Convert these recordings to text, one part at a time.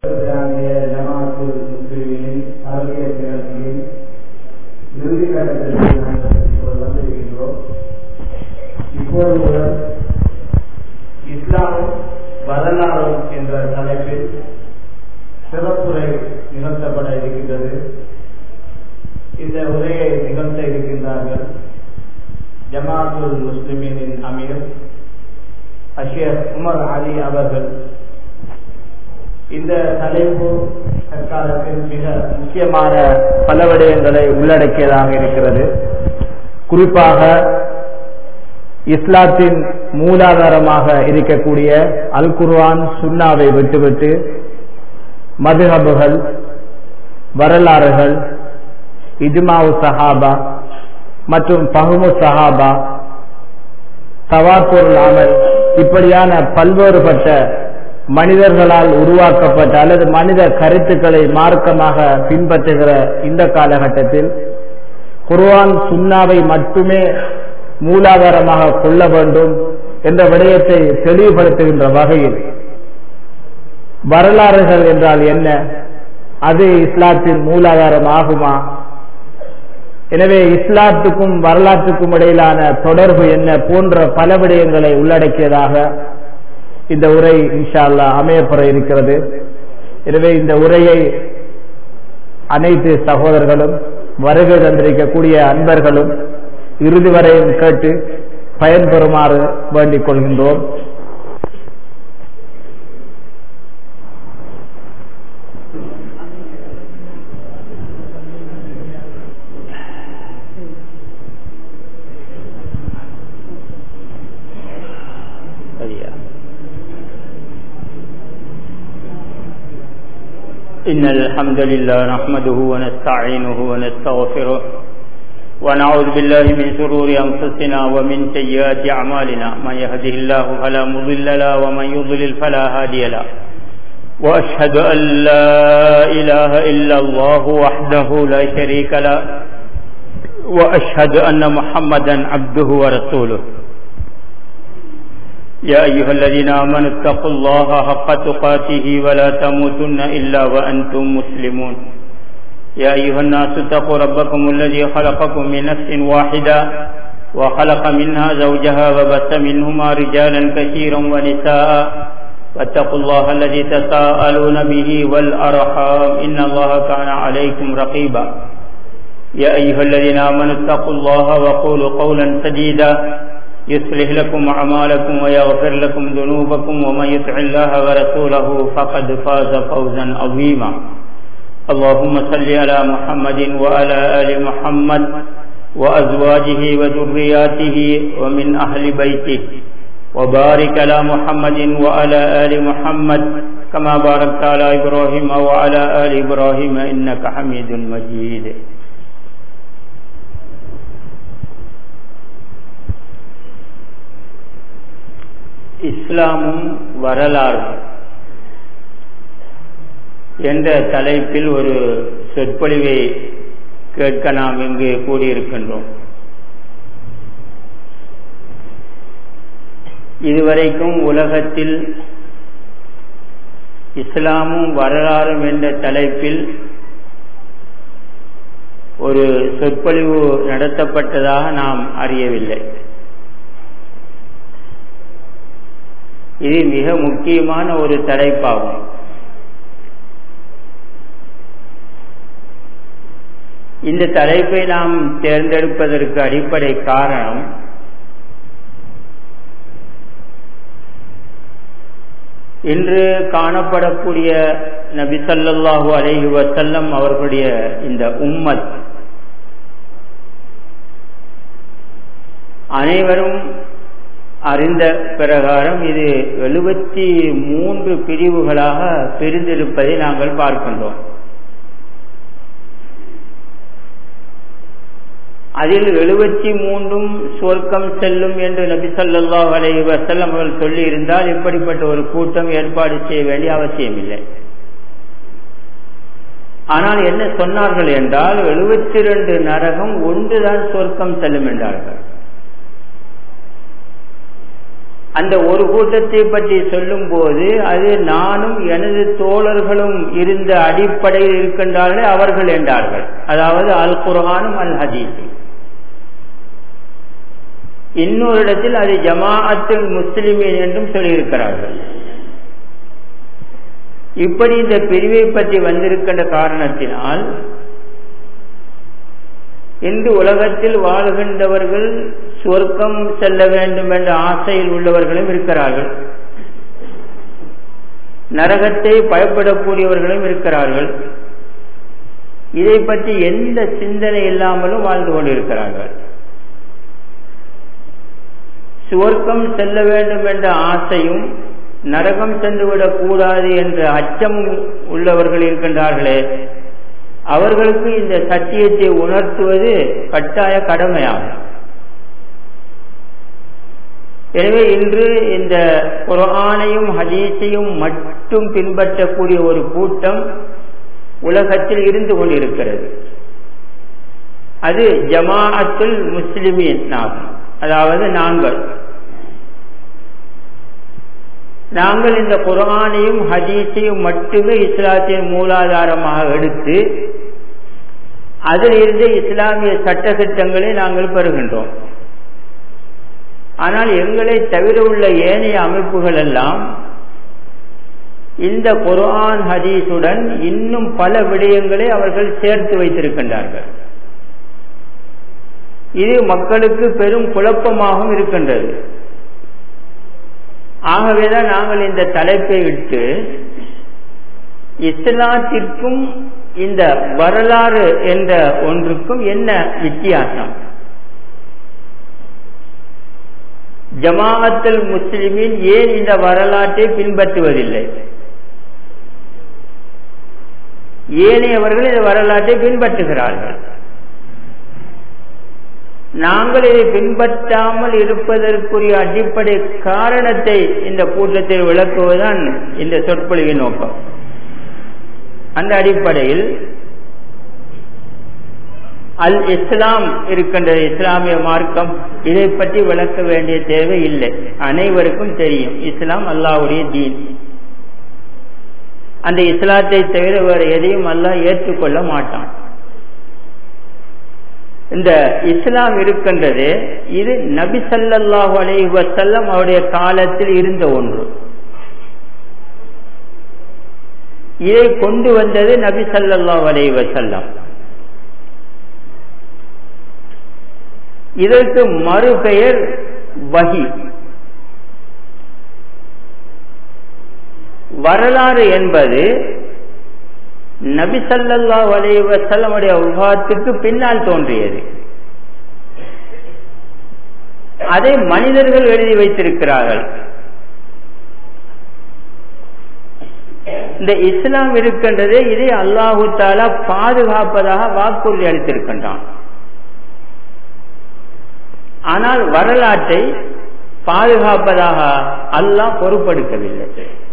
இஸ்லாமிய ஜமாத்து முஸ்லிமின் அரசியல் நிகழ்ச்சியின் இறுதி கட்டத்திற்கு நாங்கள் இப்போது வந்திருக்கின்றோம் இப்போது முதல் இஸ்லாமும் வரலாறும் என்ற தலைப்பில் சிறப்புரை நிகழ்த்தப்பட இருக்கின்றது இந்த உரையை நிகழ்த்த இருக்கின்றார்கள் ஜமாத்துல் முஸ்லிமின் அமீர் அஷேர் உமர் அலி அவர்கள் இந்த தலைப்பு தற்காலத்தில் மிக முக்கியமான பல விடயங்களை உள்ளடக்கியதாக இருக்கிறது குறிப்பாக இஸ்லாத்தின் மூலாதாரமாக இருக்கக்கூடிய அல் குர்ஆன் சுன்னாவை விட்டுவிட்டு மதுஹபுகள் வரலாறுகள் இஜ்மாவு சஹாபா மற்றும் பஹுமு சஹாபா தவாக்குருள் அமல் இப்படியான பல்வேறுபட்ட மனிதர்களால் உருவாக்கப்பட்ட அல்லது மனித கருத்துக்களை மார்க்கமாக பின்பற்றுகிற இந்த காலகட்டத்தில் குர்ஆன் சுன்னாவை மட்டுமே மூலாதாரமாக கொள்ள வேண்டும் என்ற விடயத்தை தெளிவுபடுத்துகின்ற வகையில் வரலாறுகள் என்றால் என்ன அது இஸ்லாத்தின் மூலாதாரம் ஆகுமா எனவே இஸ்லாத்துக்கும் வரலாற்றுக்கும் இடையிலான தொடர்பு என்ன போன்ற பல விடயங்களை உள்ளடக்கியதாக இந்த உரை இன்ஷா அல்லா அமையப்பெற இருக்கிறது எனவே இந்த உரையை அனைத்து சகோதரர்களும் வருகை தந்திருக்கக்கூடிய அன்பர்களும் இறுதி வரையும் கேட்டு பயன்பெறுமாறு வேண்டிக் கொள்கின்றோம் إن الحمد لله نحمده ونستعينه ونستغفره ونعوذ بالله من شرور أنفسنا ومن سيئات أعمالنا من يهده الله فلا مضل له ومن يضلل فلا هادي له وأشهد أن لا إله إلا الله وحده لا شريك له وأشهد أن محمدا عبده ورسوله يا أيها الذين آمنوا اتقوا الله حق تقاته ولا تموتن إلا وأنتم مسلمون يا أيها الناس اتقوا ربكم الذي خلقكم من نفس واحدة وخلق منها زوجها وبث منهما رجالا كثيرا ونساء واتقوا الله الذي تساءلون به والأرحام إن الله كان عليكم رقيبا يا أيها الذين آمنوا اتقوا الله وقولوا قولا سديدا يصلح لكم أعمالكم ويغفر لكم ذنوبكم ومن يطع الله ورسوله فقد فاز فوزا عظيما اللهم صل على محمد وعلى آل محمد وأزواجه وذرياته ومن أهل بيته وبارك على محمد وعلى آل محمد كما باركت على إبراهيم وعلى آل إبراهيم إنك حميد مجيد இஸ்லாமும் வரலாறு என்ற தலைப்பில் ஒரு சொற்பொழிவை கேட்க நாம் இங்கு கூடியிருக்கின்றோம் இதுவரைக்கும் உலகத்தில் இஸ்லாமும் வரலாறும் என்ற தலைப்பில் ஒரு சொற்பொழிவு நடத்தப்பட்டதாக நாம் அறியவில்லை இது மிக முக்கியமான ஒரு தலைப்பாகும் இந்த தலைப்பை நாம் தேர்ந்தெடுப்பதற்கு அடிப்படை காரணம் இன்று காணப்படக்கூடிய நபிசல்லாஹு அலைஹி வசல்லம் அவர்களுடைய இந்த உம்மத் அனைவரும் அறிந்த பிரகாரம் இது எழுபத்தி மூன்று பிரிவுகளாக பிரிந்திருப்பதை நாங்கள் பார்க்கின்றோம் அதில் எழுபத்தி மூன்றும் சொர்க்கம் செல்லும் என்று நபி சொல்லா அலை வசல்லம் அவர்கள் சொல்லி இருந்தால் இப்படிப்பட்ட ஒரு கூட்டம் ஏற்பாடு செய்ய வேண்டிய அவசியம் இல்லை ஆனால் என்ன சொன்னார்கள் என்றால் எழுபத்தி இரண்டு நரகம் ஒன்றுதான் சொர்க்கம் செல்லும் என்றார்கள் அந்த ஒரு கூட்டத்தை பற்றி சொல்லும் போது அது நானும் எனது தோழர்களும் இருந்த அடிப்படையில் இருக்கின்றார்களே அவர்கள் என்றார்கள் அதாவது அல் குர்ஆனும் அல் ஹதீஸும் இன்னொரு இடத்தில் அது ஜமாஅத்துல் முஸ்லிமீன் என்றும் சொல்லியிருக்கிறார்கள் இப்படி இந்த பிரிவை பற்றி வந்திருக்கின்ற காரணத்தினால் இன்று உலகத்தில் வாழ்கின்றவர்கள் சொர்க்கம் செல்ல வேண்டும் என்ற ஆசையில் உள்ளவர்களும் இருக்கிறார்கள் நரகத்தை பயப்படக்கூடியவர்களும் இருக்கிறார்கள் இதை பற்றி எந்த சிந்தனை இல்லாமலும் வாழ்ந்து கொண்டிருக்கிறார்கள் சுவர்க்கம் செல்ல வேண்டும் என்ற ஆசையும் நரகம் சென்றுவிடக் கூடாது என்ற அச்சமும் உள்ளவர்கள் இருக்கின்றார்களே அவர்களுக்கு இந்த சத்தியத்தை உணர்த்துவது கட்டாய கடமையாகும் எனவே இன்று இந்த குரானையும் ஹதீஸையும் மட்டும் பின்பற்றக்கூடிய ஒரு கூட்டம் உலகத்தில் இருந்து கொண்டிருக்கிறது அது ஜமாஅத்துல் முஸ்லிமீன் ஆகும் அதாவது நாங்கள் நாங்கள் இந்த குரானையும் ஹதீஸையும் மட்டுமே இஸ்லாத்தின் மூலாதாரமாக எடுத்து அதில் இருந்து இஸ்லாமிய சட்ட திட்டங்களை நாங்கள் பெறுகின்றோம் ஆனால் எங்களை தவிர உள்ள ஏனைய அமைப்புகள் எல்லாம் இந்த குரான் ஹதீஸுடன் இன்னும் பல விடயங்களை அவர்கள் சேர்த்து வைத்திருக்கின்றார்கள் இது மக்களுக்கு பெரும் குழப்பமாகவும் இருக்கின்றது ஆகவேதான் நாங்கள் இந்த தலைப்பை விட்டு இஸ்லாத்திற்கும் இந்த வரலாறு என்ற ஒன்றுக்கும் என்ன வித்தியாசம் ஜமாஅத்துல் முஸ்லிமின் ஏன் இந்த வரலாற்றை பின்பற்றுவதில்லை ஏனையவர்கள் இந்த வரலாற்றை பின்பற்றுகிறார்கள் நாங்கள் இதை பின்பற்றாமல் இருப்பதற்குரிய அடிப்படை காரணத்தை இந்த கூட்டத்தில் விளக்குவதுதான் இந்த சொற்பொழிவின் நோக்கம் அந்த அடிப்படையில் அல் இஸ்லாம் இருக்கின்ற இஸ்லாமிய மார்க்கம் இதை பற்றி விளக்க வேண்டிய தேவை இல்லை அனைவருக்கும் தெரியும் இஸ்லாம் அல்லாவுடைய தீன் அந்த இஸ்லாத்தை தவிர வேறு எதையும் அல்லாஹ் ஏற்றுக்கொள்ள மாட்டான் இந்த இஸ்லாம் இருக்கின்றது இது நபி சல்லாஹூ அலைஹி வசல்லம் அவருடைய காலத்தில் இருந்த ஒன்று இதை கொண்டு வந்தது நபி சல்லாஹூ அலைஹி வசல்லம் இதற்கு மறுபெயர் வகி வரலாறு என்பது நபி சல்லல்லா வலைவசல்லமுடைய உபாத்துக்கு பின்னால் தோன்றியது அதை மனிதர்கள் எழுதி வைத்திருக்கிறார்கள் இந்த இஸ்லாம் இருக்கின்றது இதை அல்லாஹு தாலா பாதுகாப்பதாக வாக்குறுதி அளித்திருக்கின்றான் ஆனால் வரலாற்றை பாதுகாப்பதாக அல்லாஹ் பொறுப்படுத்தவில்லை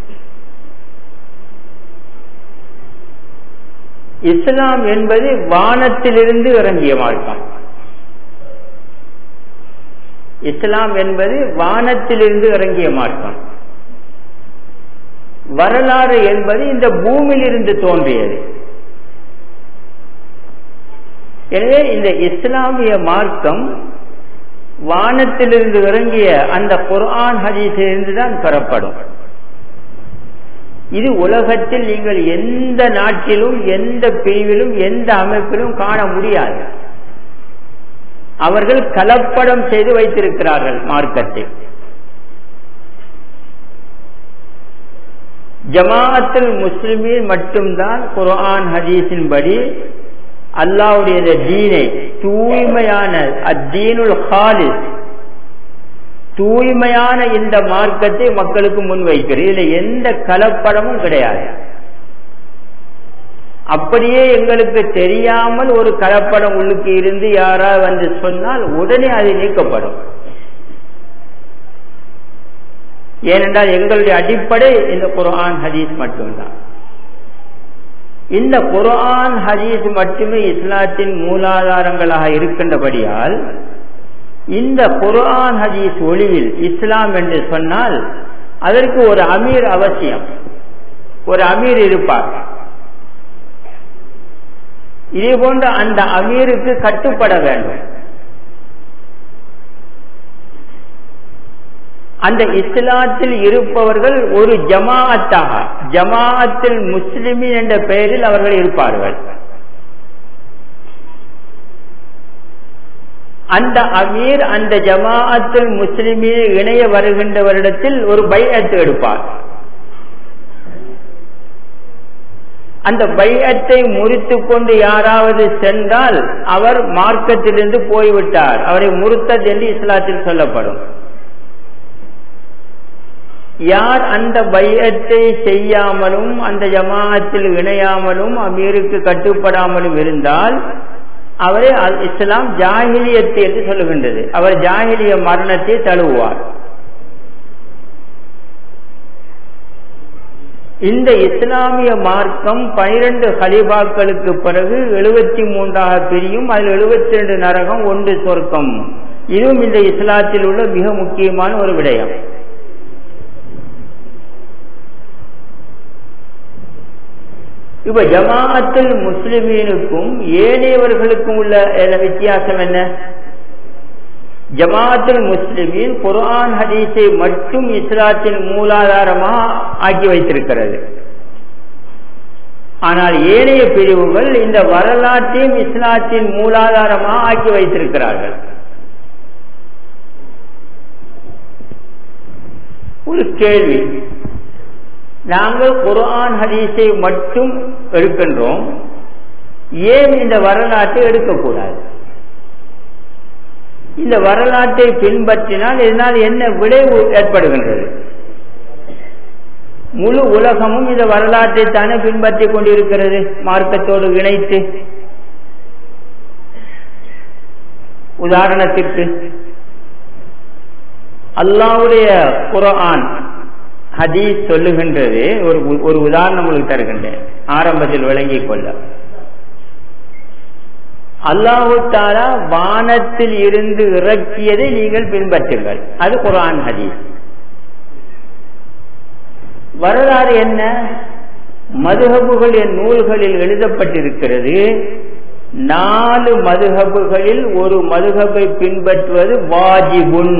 இஸ்லாம் என்பது வானத்திலிருந்து இறங்கிய மார்க்கம் இஸ்லாம் என்பது வானத்திலிருந்து இறங்கிய மார்க்கம் வரலாறு என்பது இந்த பூமியிலிருந்து தோன்றியது எனவே இந்த இஸ்லாமிய மார்க்கம் வானத்திலிருந்து இறங்கிய அந்த குர்ஆன் ஹதீஸிலிருந்து தான் பெறப்படும் இது உலகத்தில் நீங்கள் எந்த நாட்டிலும் எந்த பிரிவிலும் எந்த அமைப்பிலும் காண முடியாது அவர்கள் கலப்படம் செய்து வைத்திருக்கிறார்கள் மார்க்கத்தை ஜமாஅத்துல் முஸ்லிமில் மட்டும்தான் குர்ஆன் ஹதீஸின் படி அல்லாவுடைய தீனை தூய்மையான அத்தீனுல் ஹாலிஸ் தூய்மையான இந்த மார்க்கத்தை மக்களுக்கு முன்வைக்கிறது இதுல எந்த கலப்படமும் கிடையாது அப்படியே எங்களுக்கு தெரியாமல் ஒரு கலப்படம் உள்ளுக்கு இருந்து யாராவது வந்து சொன்னால் உடனே அது நீக்கப்படும் ஏனென்றால் எங்களுடைய அடிப்படை இந்த குர்ஆன் ஹதீஸ் மட்டும்தான் இந்த குர்ஆன் ஹதீஸ் மட்டுமே இஸ்லாத்தின் மூலாதாரங்களாக இருக்கின்றபடியால் இந்த குர்ஆன் ஹதீஸ் ஒளிவில் இஸ்லாம் என்று சொன்னால் அதற்கு ஒரு அமீர் அவசியம் ஒரு அமீர் இருப்பார் இதே போன்று அந்த அமீருக்கு கட்டுப்பட வேண்டும் அந்த இஸ்லாத்தில் இருப்பவர்கள் ஒரு ஜமாஅத்தாக ஜமாஅத்தில் முஸ்லிமின் என்ற பெயரில் அவர்கள் இருப்பார்கள் அந்த அமீர் அந்த ஜமாஅத்தில் முஸ்லிமில் இணைய வருகின்ற வருடத்தில் ஒரு பையத்து எடுப்பார் அந்த பையத்தை முறித்து கொண்டு யாராவது சென்றால் அவர் மார்க்கத்திலிருந்து போய்விட்டார் அவரை முறுத்தது என்று இஸ்லாத்தில் சொல்லப்படும் யார் அந்த பையத்தை செய்யாமலும் அந்த ஜமாஅத்தில் இணையாமலும் அமீருக்கு கட்டுப்படாமலும் இருந்தால் அவரை இஸ்லாம் ஜாகிலியத்தை என்று சொல்லுகின்றது அவர் ஜாகிலிய மரணத்தை தழுவுவார் இந்த இஸ்லாமிய மார்க்கம் பனிரெண்டு ஹலிபாக்களுக்கு பிறகு எழுபத்தி மூன்றாக பிரியும் அதில் எழுபத்தி ரெண்டு நரகம் ஒன்று சொர்க்கம் இதுவும் இந்த இஸ்லாத்தில் உள்ள மிக முக்கியமான ஒரு விடயம் இப்ப ஜமாஅத்தில் முஸ்லிமீனுக்கும் ஏனையவர்களுக்கும் உள்ள வித்தியாசம் என்ன ஜமாஅத்துல் முஸ்லிமின் குர்ஆன் ஹதீஸை மட்டும் இஸ்லாத்தின் மூலாதாரமாக ஆக்கி வைத்திருக்கிறது ஆனால் ஏனைய பிரிவுகள் இந்த வரலாற்றையும் இஸ்லாத்தின் மூலாதாரமாக ஆக்கி வைத்திருக்கிறார்கள் ஒரு கேள்வி நாங்கள் குர்ஆன் ஹதீஸை மட்டும் எடுக்கின்றோம் ஏன் இந்த வரலாற்றை எடுக்கக்கூடாது இந்த வரலாற்றை பின்பற்றினால் இதனால் என்ன விளைவு ஏற்படுகின்றது முழு உலகமும் இந்த வரலாற்றை தானே பின்பற்றி கொண்டிருக்கிறது மார்க்கத்தோடு இணைத்து உதாரணத்திற்கு அல்லாவுடைய குரான் ஹதீஸ் சொல்லுகின்றது ஒரு ஒரு உதாரணம் உங்களுக்கு தருகின்றேன் ஆரம்பத்தில் விளங்கிக் கொள்ள அல்லாஹு தாலா வானத்தில் இருந்து இறக்கியதை நீங்கள் பின்பற்றுங்கள் அது குரான் ஹதீஸ் வரலாறு என்ன மதுஹபுகள் என் நூல்களில் எழுதப்பட்டிருக்கிறது நாலு மதுஹபுகளில் ஒரு மதுஹபை பின்பற்றுவது வாஜிபுன்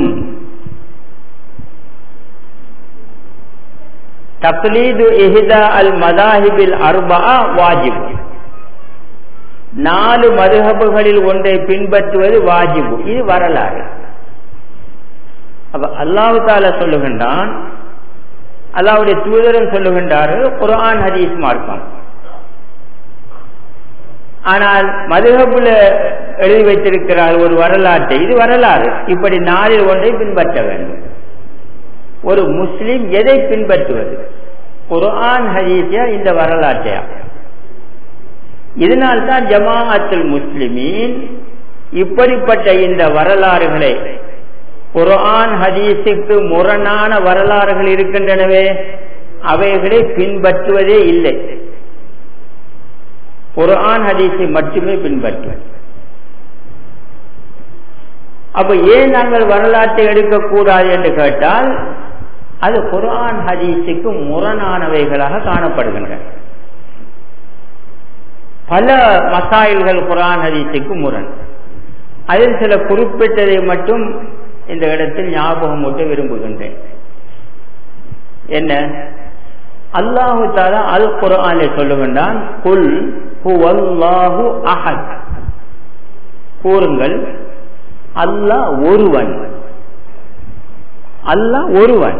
தக்லீது இஹிதா அல் மதாஹிபில் அர்பா வாஜிபு நாலு மதுஹபுகளில் ஒன்றை பின்பற்றுவது வாஜிபு இது வரலாறு அப்ப அல்லாஹு தால சொல்லுகின்றான் அல்லாவுடைய தூதரன் சொல்லுகின்றார்கள் குரான் ஹதீஸ் மார்க்கம் ஆனால் மதுஹபுல எழுதி வைத்திருக்கிறார் ஒரு வரலாற்றை இது வரலாறு இப்படி நாளில் ஒன்றை பின்பற்ற வேண்டும் ஒரு முஸ்லிம் எதை பின்பற்றுவது குரான் ஹதீஸியா இந்த வரலாற்றையா இதனால்தான் ஜமாஅத்துல் முஸ்லிமீன் இப்படிப்பட்ட இந்த வரலாறுகளை குரான் ஹதீஸுக்கு முரணான வரலாறுகள் இருக்கின்றனவே அவைகளை பின்பற்றுவதே இல்லை குரான் ஹதீஸை மட்டுமே பின்பற்றுவது அப்ப ஏன் நாங்கள் வரலாற்றை எடுக்கக்கூடாது என்று கேட்டால் அது குரான் ஹதீஸுக்கு முரணானவைகளாக காணப்படுகின்றன பல மசாயில்கள் குரான் ஹதீஸுக்கு முரண் அதில் சில குறிப்பிட்டதை மட்டும் இந்த இடத்தில் ஞாபகம் ஊட்ட விரும்புகின்றேன் என்ன அல்லாஹு தாலா அல் குரானை சொல்லுகின்றான் குல் ஹுவல்லாஹு அஹத் கூறுங்கள் அல்லாஹ் ஒருவன் அல்லாஹ் ஒருவன்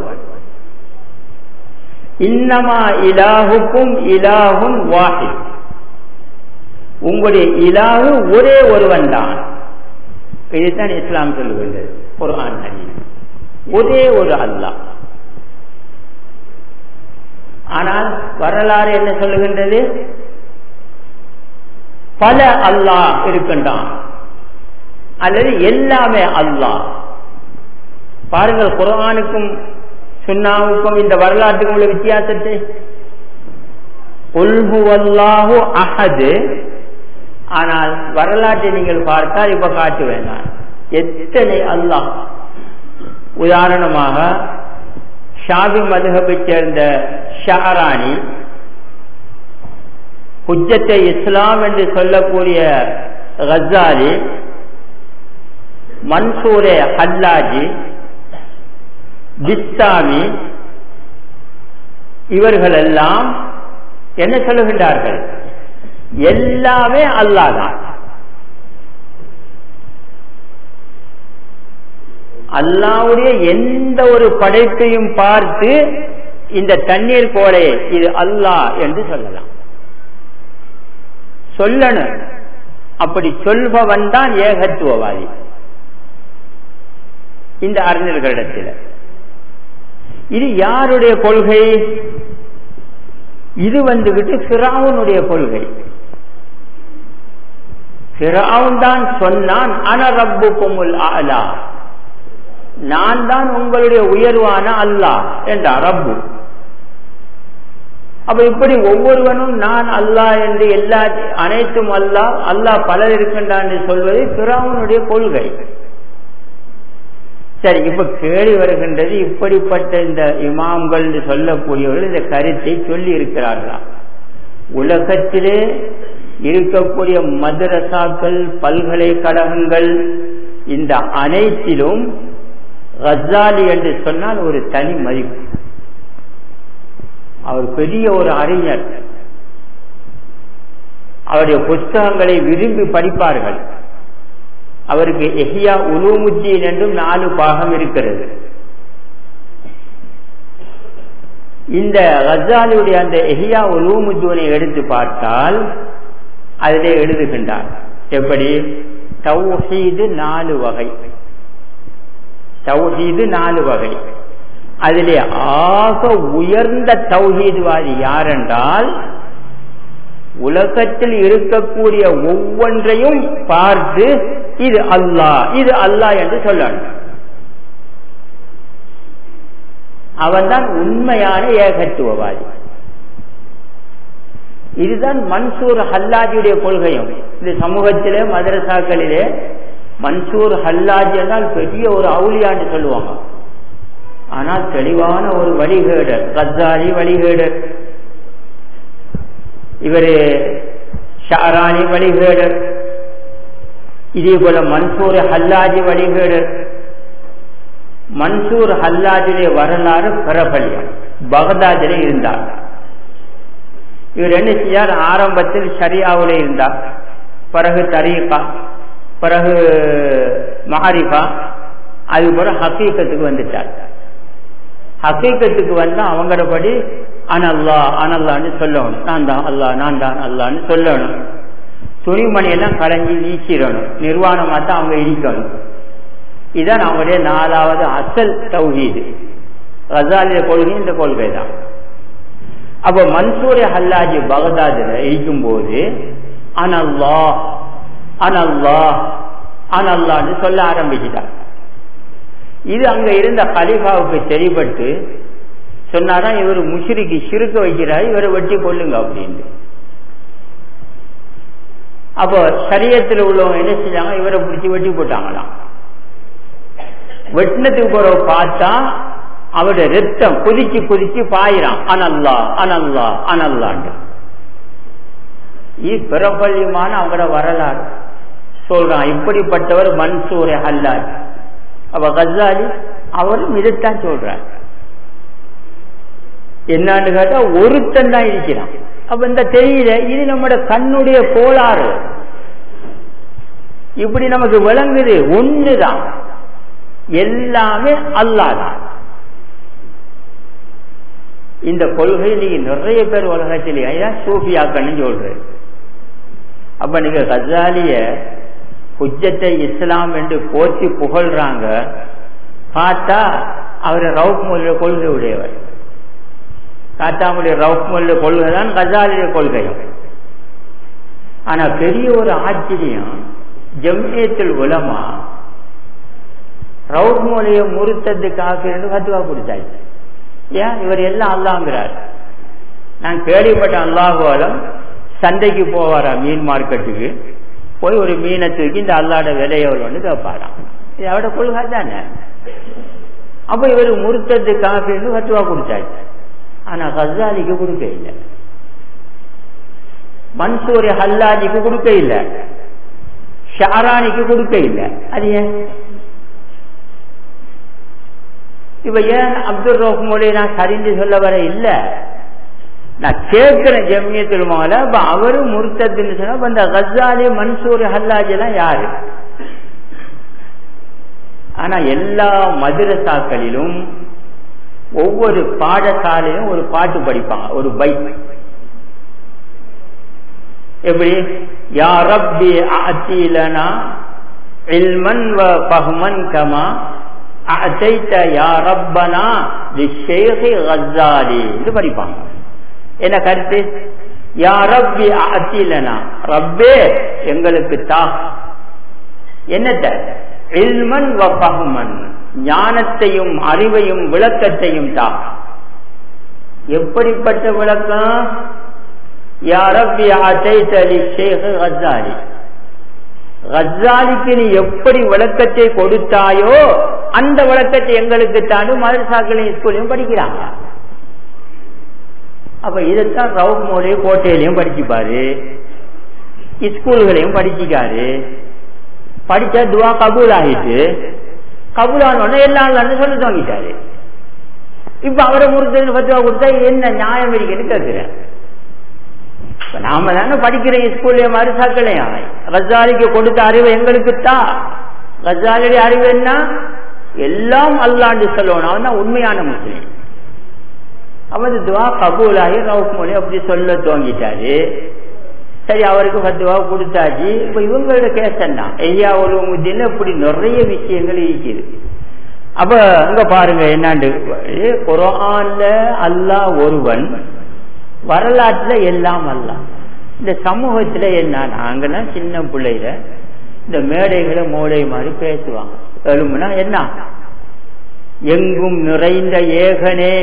இன்னமா இலாஹுக்கும் இலாஹுன் வாஹித் உங்களுடைய இலாகு ஒரே ஒருவன் தான் இதைத்தான் இஸ்லாம் சொல்லுகின்றது குர்ஆன் ஹதீஸ் ஒரே ஒரு அல்லாஹ் ஆனால் வரலாறு என்ன சொல்லுகின்றது பல அல்லாஹ் இருக்கின்றான் அல்லது எல்லாமே அல்லாஹ் பாருங்கள் குரானுக்கும் சுன்னாவுக்கும் இந்த வரலாற்றுக்கும் உள்ள வித்தியாசத்தை கொல்ஹுவல்லாஹு அஹது ஆனால் வரலாற்றை நீங்கள் பார்த்தால் இப்ப காட்டு வேண்டாம் எத்தனை அல்லாஹ் உதாரணமாக ஷாபி மதுகபை சேர்ந்த ஷாராணி குஜத்தை இஸ்லாம் என்று சொல்லக்கூடிய கசாலி மன்சூரே ஹல்லாஜி பிஸ்தாமி இவர்கள் எல்லாம் என்ன சொல்லுகின்றார்கள் எல்லாமே அல்லாதான் அல்லாவுடைய எந்த ஒரு படைப்பையும் பார்த்து இந்த தண்ணீர் போலே இது அல்லாஹ் என்று சொல்லலாம் சொல்லணும் அப்படி சொல்பவன் தான் ஏகத்துவவாதி இந்த அறிஞர்களிடத்தில் இது யாருடைய கொள்கை இது வந்துகிட்டு பிராவுனுடைய கொள்கை பிராவுன் தான் சொன்னான் அன ரப்பு குமுல் ஆலா நான் தான் உங்களுடைய உயர்வான அல்லாஹ் என்றார் ரப்பு அப்ப இப்படி ஒவ்வொருவனும் நான் அல்லாஹ் என்று எல்லா அனைத்தும் அல்லாஹ் அல்லாஹ் பலர் இருக்கின்றான் என்று சொல்வது பிராவுனுடைய கொள்கை சரி இப்ப கேள்வி வருகின்றது இப்படிப்பட்ட இந்த இமாம்கள் சொல்லக்கூடியவர்கள் இந்த கருத்தை சொல்லி இருக்கிறார்களா உலகத்திலே இருக்கக்கூடிய மதரசாக்கள் பல்கலைக்கழகங்கள் இந்த அனைத்திலும் கசாலி என்று சொன்னால் ஒரு தனி மதிப்பு அவர் பெரிய ஒரு அறிஞர் அவருடைய புஸ்தகங்களை விரும்பி படிப்பார்கள் அவருக்கு எஹியா உலூமுத்தீன் என்றும் நாலு பாகம் இருக்கிறது இந்த கசாலியுடைய அந்த எஹியா உலூமுத்தூனை எடுத்து பார்த்தால் அதிலே எழுதுகின்றார் எப்படி தௌஹீது நாலு வகை தௌஹீது நாலு வகை அதிலே ஆக உயர்ந்த தௌஹீதுவாதி யாரென்றால் உலகத்தில் இருக்கக்கூடிய ஒவ்வொன்றையும் பார்த்து இது அல்லாஹ் இது அல்லாஹ் என்று சொல்லணும் அவன்தான் உண்மையான ஏகத்துவவாதி இதுதான் மன்சூர் ஹல்லாஜியுடைய கொள்கையும் இந்த சமூகத்திலே மதரசாக்களிலே மன்சூர் ஹல்லாஜி என்றால் பெரிய ஒரு அவுளியான்னு சொல்லுவாங்க ஆனால் தெளிவான ஒரு வழிகேடர் கத்தாரி வழிகேடர் இவரு ஷாராணி வழிகேடர் இதே போல மன்சூர் ஹல்லாஜி வழிகேடர் மன்சூர் ஹல்லாஜிலே வரலாறு பிரபல்யம் பகதாதிலே இருந்தார் இவர் என்ன செய்யார் ஆரம்பத்தில் ஷரியாவிலே இருந்தார் பிறகு தரீகா பிறகு மாரிஃபா அது போல ஹக்கீக்கத்துக்கு வந்துட்டார் ஹக்கீக்கத்துக்கு வந்து அவங்களபடி அனல்லா அனல்லான்னு சொல்லணும் நான் தான் அல்லா நான் தான் அல்லான்னு சொல்லணும் துணிமணி எல்லாம் களைஞ்சி வீசிடணும் நிர்வாணமா தான் அவங்க இருக்கணும் இதான் அவங்களுடைய நாலாவது அசல் தௌஹீது ரசாலிய கொள்கை இந்த கொள்கை தான் அப்ப மன்சூர் ஹல்லாஜி பகதாதுல இருக்கும்போது அனல்லா அனல்லா அனல்லான்னு சொல்ல ஆரம்பிச்சிட்டார் இது அங்க இருந்த கலிஃபாவுக்கு தெரியப்பட்டு சொன்னாராம் இவர் முஷிரிக்கு சிறுக்க வைக்கிறார் இவரை வெட்டி கொள்ளுங்க அப்படின்னு அப்போ சரியத்தில் உள்ளவங்க என்ன செஞ்சாங்க இவரை பிடிச்சி வெட்டி போட்டாங்களாம் வெட்டினத்துக்கு போற பார்த்தா அவருடைய ரத்தம் குதிச்சு குதிச்சு பாயிறான் அனல்லா அனல்லா அனல்லாண்டு இது பிரபல்யமான அவங்களோட வரலாறு சொல்றான் இப்படிப்பட்டவர் மன்சூர் அல்லார் அவ கசாலி அவரும் இதைத்தான் சொல்றார் என்னான்னு கேட்டா ஒருத்தன் தான் இருக்கிறான் அப்ப இந்த தெரியல இது நம்மட கண்ணுடைய கோளாறு இப்படி நமக்கு விளங்குது ஒண்ணுதான் எல்லாமே அல்லாதான் இந்த கொள்கை நீங்க நிறைய பேர் உலகத்திலே சூஃபியாக்கன்னு சொல்றேன் அப்ப நீங்க கசாலிய குஜத்தை இஸ்லாம் என்று போற்றி புகழ்றாங்க பார்த்தா அவர் ரவுப் மொழிய கொள்கை உடையவர் காத்தாமுடைய ரவுப் மொழிய கொள்கை தான் கசாலிய கொள்கையும் ஆனா பெரிய ஒரு ஆச்சரியம் ஜம்மியத்தில் உலமா ரவுப் மொழிய முறுத்தது காக்கு கத்துவா கொடுத்தாச்சு ஏன் இவர் எல்லாம் அல்லாங்கிறார் நான் கேள்விப்பட்ட அல்லாஹுவாலம் சந்தைக்கு போவாரா மீன் மார்க்கெட்டுக்கு போய் ஒரு மீனை தூக்கி இந்த அல்லாட விலை எவ்வளோன்னு கேட்பாராம் இது அவட கொள்கை தானே அப்ப இவர் முருத்தத்து காஃபின்னு ஃபத்துவா கொடுத்தாச்சு ஆனா கசாலிக்கு கொடுக்க இல்லை மன்சூர் ஹல்லாஜிக்கு கொடுக்க இல்லை ஷாரானிக்கு கொடுக்க இல்லை அது ஏன் இப்ப ஏன் அப்துல் ரோஹ் மொழி நான் சரிந்து சொல்ல வர இல்ல நான் கேட்கிறேன் ஜமியத்தில் மால அப்ப அவரும் முருத்தத்துன்னு சொன்னா இந்த கசாலி மன்சூர் ஹல்லாஜி எல்லாம் யாரு ஆனா எல்லா மதுரசாக்களிலும் ஒவ்வொரு பாடசாலையும் ஒரு பாட்டு படிப்பாங்க ஒரு பைக் எப்படி யா ரப்பி ஆத்திலனா இல்மன் வ பஹ்மன் கமா அத்தைத்த யா ரப்பனா லிஷேஹி கஸ்ஸாலி இது படிப்பாங்க என்ன கருத்து யா ரப்பி ஆத்திலனா ரப்பே எங்களுக்கு தா என்னத்த இல்மன் வ பஹ்மன் ஞானத்தையும் அறிவையும் விளக்கத்தையும் தா எப்படிப்பட்ட விளக்கம் யா ரப்பி ஆத்தைத்த லிஷேஹி கஸ்ஸாலி கஜாலிக்கு நீ எப்படி விளக்கத்தை கொடுத்தாயோ அந்த விளக்கத்தை எங்களுக்கு தாண்டும் மதரசாக்களையும் ஸ்கூலையும் படிக்கிறாங்க அப்ப இதைத்தான் ரவுப் மோலே கோட்டையிலையும் படிச்சுப்பாரு ஸ்கூல்களையும் படிச்சுக்காரு படிச்சா துவா கபூல் ஆகிட்டு கபூல் ஆனோடனே எல்லாம் சொல்ல துவங்கிட்டாரு இப்ப அவரை முறுத்தல் பத்து ரூபா கொடுத்தா என்ன நியாயம் இருக்குன்னு கேட்கிறேன் நாம தானே படிக்கிற ஸ்கூல்ல மறுசாக்களையும் கஜாலிக்கு கொடுத்த அறிவு எங்களுக்கு தான் கஜாலியுடைய அறிவு என்ன எல்லாம் அல்லாண்டு சொல்லணும் அவன் தான் உண்மையான முஸ்லீம் அவன் துவா கபூலாகி ரவுப் மொழி அப்படி சொல்ல துவங்கிட்டாரு சரி அவருக்கு பத்துவா கொடுத்தாச்சு இப்ப இவங்களோட கேஸ் என்ன ஐயா உலகமுத்தின்னு இப்படி நிறைய விஷயங்கள் இருக்குது அப்ப அங்க பாருங்க என்னாண்டு குரான்ல அல்லாஹ் ஒருவன் வரலாற்றுல எல்லாம் அல்ல இந்த சமூகத்துல என்ன நாங்கெல்லாம் சின்ன பிள்ளைல இந்த மேடைகளை மூளை மாதிரி பேசுவாங்க எழுமுனா என்ன எங்கும் நிறைந்த ஏகனே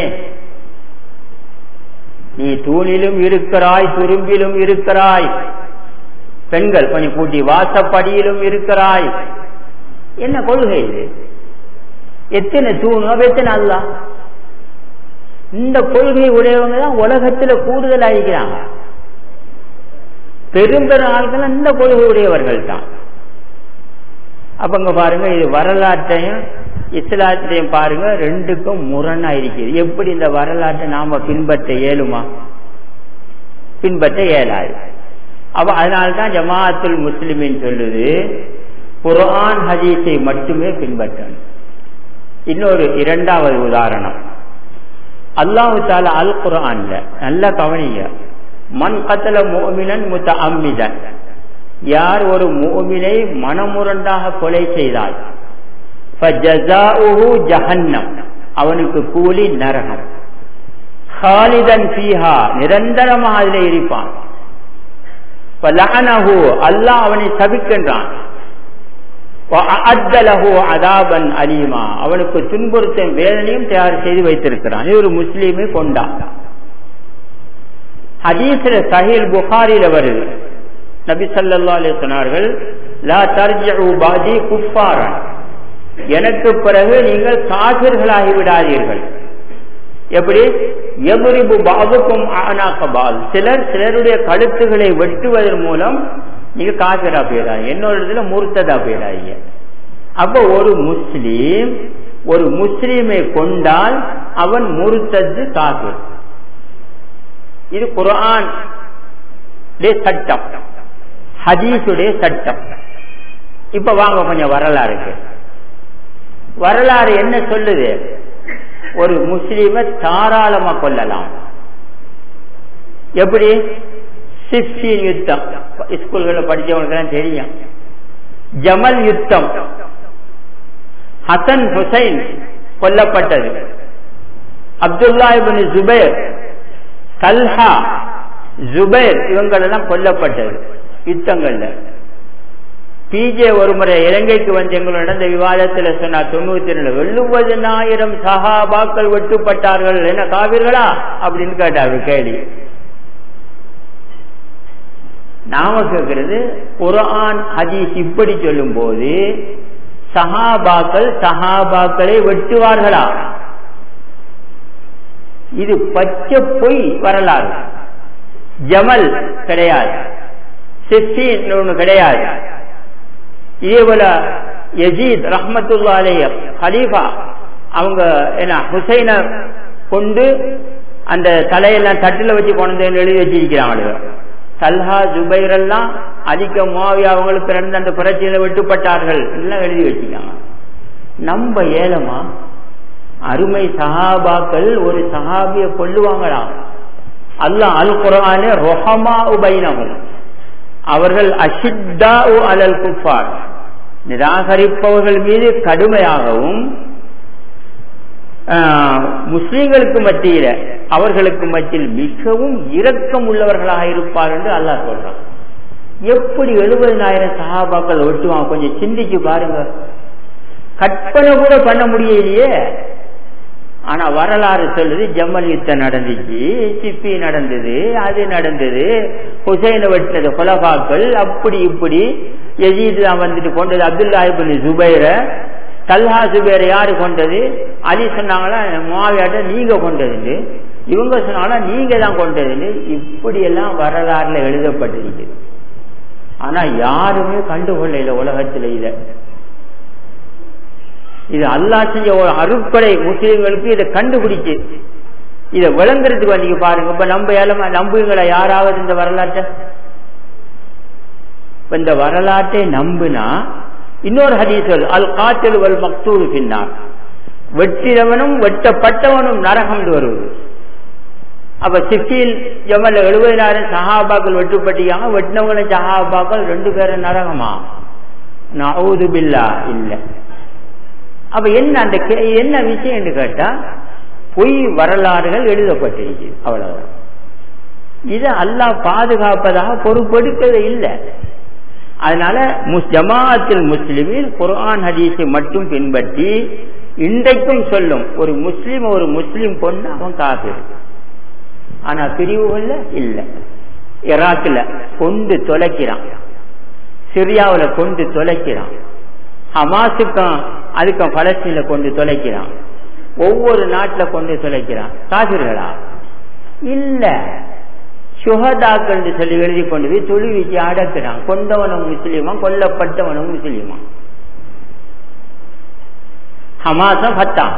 நீ தூணிலும் இருக்கிறாய் துரும்பிலும் இருக்கிறாய் பெண்கள் கொஞ்சம் கூட்டி வாசப்படியிலும் இருக்கிறாய் என்ன கொள்கை இது எத்தனை தூணு எத்தனை அல்லா இந்த கொள்கை உடையவங்க தான் உலகத்துல கூடுதல் ஆகிக்கிறாங்க பெரும்பெரும் ஆட்கள் இந்த கொள்கை உடையவர்கள் தான் அப்பங்க பாருங்க இது வரலாற்றையும் இஸ்லாத்தையும் பாருங்க ரெண்டுக்கும் முரணா இருக்குது எப்படி இந்த வரலாற்றை நாம பின்பற்ற இயலுமா பின்பற்ற இயலாது அப்ப அதனால்தான் ஜமாஅத்துல் முஸ்லிமின் சொல்லுது குர்ஆன் ஹதீஸை மட்டுமே பின்பற்றணும் இன்னொரு இரண்டாவது உதாரணம் அல்லாஹு தால அல் குரான்ல நல்ல கவனிங்க மண் கத்தல மோமினன் முத்த அம்மிதன் யார் ஒரு மோமினை மனமுரண்டாக கொலை செய்தால் ஜஹன்னம் அவனுக்கு கூலி நரகம் ஹாலிதன் பீஹா நிரந்தரமாக அதில் இருப்பான் அல்லாஹ் அவனை சபிக்கின்றான் அதாபன் அலீமா அவனுக்கு துன்புறுத்தும் வேதனையும் தயார் செய்து வைத்திருக்கிறான் இது ஒரு முஸ்லீமை கொண்டான் ஹதீஸ்ல சஹீல் புகாரில வருது நபி சல்லா அலி சொன்னார்கள் லா தர்ஜு பாதி குஃபாரன் எனக்கு பிறகு நீங்கள் காபிர்களாகி விடாதீர்கள் எப்படி எபுரிபு பாபுக்கும் ஆனாக்கபால் சிலர் சிலருடைய கழுத்துகளை வெட்டுவதன் மூலம் நீங்க காபிரா போயிடாதீங்க இன்னொரு இடத்துல முர்த்ததா போயிடாதீங்க அப்ப ஒரு முஸ்லீம் ஒரு முஸ்லீமை கொண்டால் அவன் முருத்தது காபிர் இது குரான் சட்டம் ஹதீஸுடைய சட்டம் இப்ப வாங்க கொஞ்சம் வரலாறுக்கு வரலாறு என்ன சொல்லுது ஒரு முஸ்லீமை தாராளமா கொல்லலாம் எப்படி சிப்சின் யுத்தம் ஸ்கூல்களில் படிச்சவங்களுக்கு தெரியும் ஜமல் யுத்தம் ஹசன் ஹுசைன் கொல்லப்பட்டது Abdullah ibn Zubair Talha Zubair இவங்களெல்லாம் கொல்லப்பட்டது யுத்தங்கள்ல பிஜே ஒரு முறை இலங்கைக்கு வந்து எங்களோட நடந்த விவாதத்தில் சொன்னார் தொண்ணூத்தி ரெண்டு எழுபதனாயிரம் சகாபாக்கள் வெட்டுப்பட்டார்கள் என்ன காவிர்களா அப்படின்னு கேட்டார்கள் கேள்வி நாம கேட்கிறது குரான் ஹதீஸ் இப்படி சொல்லும் போது சஹாபாக்கள் சஹாபாக்களை வெட்டுவார்களா இது பச்சை பொய் வரலாறு ஜமல் கிடையாது சிஃபின் ஒன்று கிடையாது இதே போல யஜீத் ரஹமத்துல்லா அலைய ஹலீஃபா அவங்க என்ன ஹுசைனை கொண்டு அந்த தலையெல்லாம் தட்டில் வச்சு கொண்டு எழுதி வச்சிருக்கிறாங்க தல்ஹா ஜுபைர் எல்லாம் அதிக மாவியா அவங்களுக்கு நடந்த அந்த புரட்சியில வெட்டுப்பட்டார்கள் எல்லாம் எழுதி வச்சுக்காங்க நம்ம ஏலமா அருமை சஹாபாக்கள் ஒரு சஹாபிய கொல்லுவாங்களாம் அல்லாஹ் அல் குரானே ரொஹமா உபைனவும் அவர்கள் அஷித்தா அலல் குஃபார் நிராகரிப்பவர்கள் மீது கடுமையாகவும் முஸ்லீம்களுக்கு மத்தியில அவர்களுக்கு மத்தியில் மிகவும் இரக்கம் உள்ளவர்களாக இருப்பார் என்று அல்லாஹ் சொல்றான் எப்படி எழுபதினாயிரம் சகாபாக்கள் ஒட்டுவான் கொஞ்சம் சிந்திச்சு பாருங்க கற்பனை கூட பண்ண முடியலையே ஆனா வரலாறு சொல்லுது ஜம்மல் யுத்தம் நடந்துச்சு சிப்பி நடந்தது அது நடந்தது ஹுசைனை வெட்டினது கொலபாக்கள் அப்படி இப்படி எஜீது தான் வந்துட்டு கொண்டது Abdullah ibn Zubair Talha Zubair யாரு கொண்டது அலி சொன்னாங்களா மாவியாட்ட நீங்க கொண்டதுன்னு இவங்க சொன்னாங்களா நீங்க தான் கொண்டதுன்னு இப்படி எல்லாம் வரலாறுல எழுதப்பட்டிருக்கு ஆனா யாருமே கண்டுகொள்ள உலகத்துல இத இது அல்லா செஞ்ச ஒரு அருட்கொலை முஸ்லீம்களுக்கு இதை கண்டுபிடிச்சு இதை விளங்குறதுக்கு வந்தீங்க பாருங்க இப்ப நம்ம ஏலமா நம்புங்களா யாராவது இந்த வரலாற்றை இந்த வரலாற்றை நம்புனா இன்னொரு ஹதீசல் அல் காத்தல் வல் மக்தூர் பின்னார் வெற்றிடவனும் வெட்டப்பட்டவனும் நரகம் வருவது அப்ப சிப்பியில் ஜமல்ல எழுபதினாயிரம் சஹாபாக்கள் வெட்டுப்பட்டியாங்க வெட்டினவங்க சஹாபாக்கள் ரெண்டு பேரும் நரகமா நவுது பில்லா இல்ல அப்ப என்ன அந்த என்ன விஷயம் கேட்டா பொய் வரலாறுகள் எழுதப்பட்டிருக்கு அவ்வளவுதான் இதை அல்லாஹ் பாதுகாப்பதாக பொறுப்பெடுக்கவே இல்லை அதனால ஜமாஅத்தில் முஸ்லிமில் குர்ஆன் ஹதீஸை மட்டும் பின்பற்றி இன்றைக்கும் சொல்லும் ஒரு முஸ்லீம் ஒரு முஸ்லீம் கொண்டு அவன் காபிர் ஆனா பிரிவுகள்ல இல்ல ஈராக்ல கொண்டு தொலைக்கிறான் சிரியாவுல கொண்டு தொலைக்கிறான் ஹமாசுக்கும் அதுக்கும் பலஸ்தீன்ல கொண்டு தொலைக்கிறான் ஒவ்வொரு நாட்டுல கொண்டு தொலைக்கிறான் காபிர்களா இல்ல சுகதாக்கள் சொல்லி எழுதி கொண்டு போய் தொழுவிச்சு அடக்குறான் கொண்டவனும் முஸ்லீமா கொல்லப்பட்டவனும் முஸ்லீமா ஹமாசம் பத்தாம்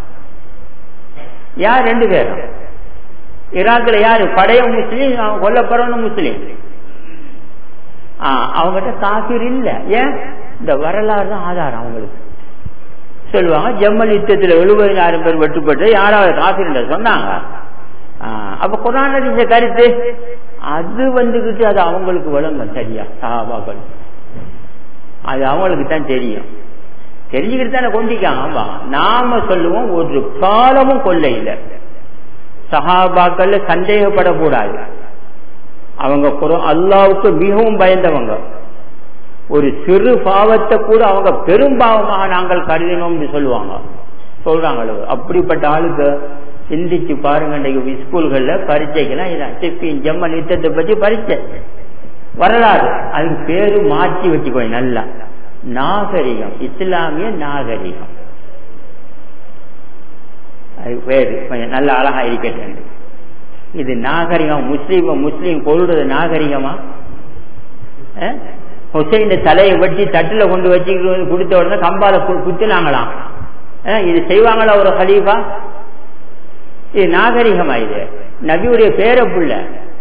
யார் ரெண்டு பேரும் ஈராக்ல யாரு படையும் முஸ்லீம் அவன் கொல்லப்படுறவனும் முஸ்லீம் அவங்ககிட்ட காபிர் இல்ல ஏன் இந்த வரலாறு தான் ஆதாரம் அவங்களுக்கு சொல்லுவாங்க ஜம்மல் யுத்தத்தில் எழுபதினாயிரம் பேர் வெட்டுப்பட்டு யாராவது காபிர் சொன்னாங்க அப்ப குரான் இந்த கருத்து அது வந்துகிட்டு அது அவங்களுக்கு வழங்கும் சரியா சஹாபாக்கள் அது அவங்களுக்கு தான் தெரியும் தெரிஞ்சுக்கிட்டு தானே கொண்டிக்காங்க நாம சொல்லுவோம் ஒரு காலமும் கொல்ல இல்லை சஹாபாக்கள்ல சந்தேகப்படக்கூடாது அவங்க அல்லாவுக்கு மிகவும் பயந்தவங்க ஒரு சிறு பாவத்தை கூட அவங்க பெரும் பாவமாக நாங்கள் கருதினோம்னு சொல்லுவாங்க சொல்றாங்க அப்படிப்பட்ட ஆளுக்கு சிந்திச்சு பாருங்க இன்றைக்கு ஸ்கூல்கள்ல பரீட்சைக்கெல்லாம் இதான் செப்பின் ஜம்மல் யுத்தத்தை பத்தி பரீட்சை வரலாறு அதுக்கு பேரு மாற்றி வச்சுக்கோ நல்லா நாகரிகம் இஸ்லாமிய நாகரிகம் அது பேரு கொஞ்சம் நல்ல அழகா இருக்கட்டும் இது நாகரிகம் முஸ்லீம் முஸ்லீம் கொள்றது நாகரிகமா ஹுசைன் தலையை வெட்டி தட்டுல கொண்டு வச்சு கொடுத்த உடனே கம்பால குத்தினாங்களாம் இது செய்வாங்களா ஒரு ஹலீஃபா இது நாகரிகமா இது நபியுடைய பேர புள்ள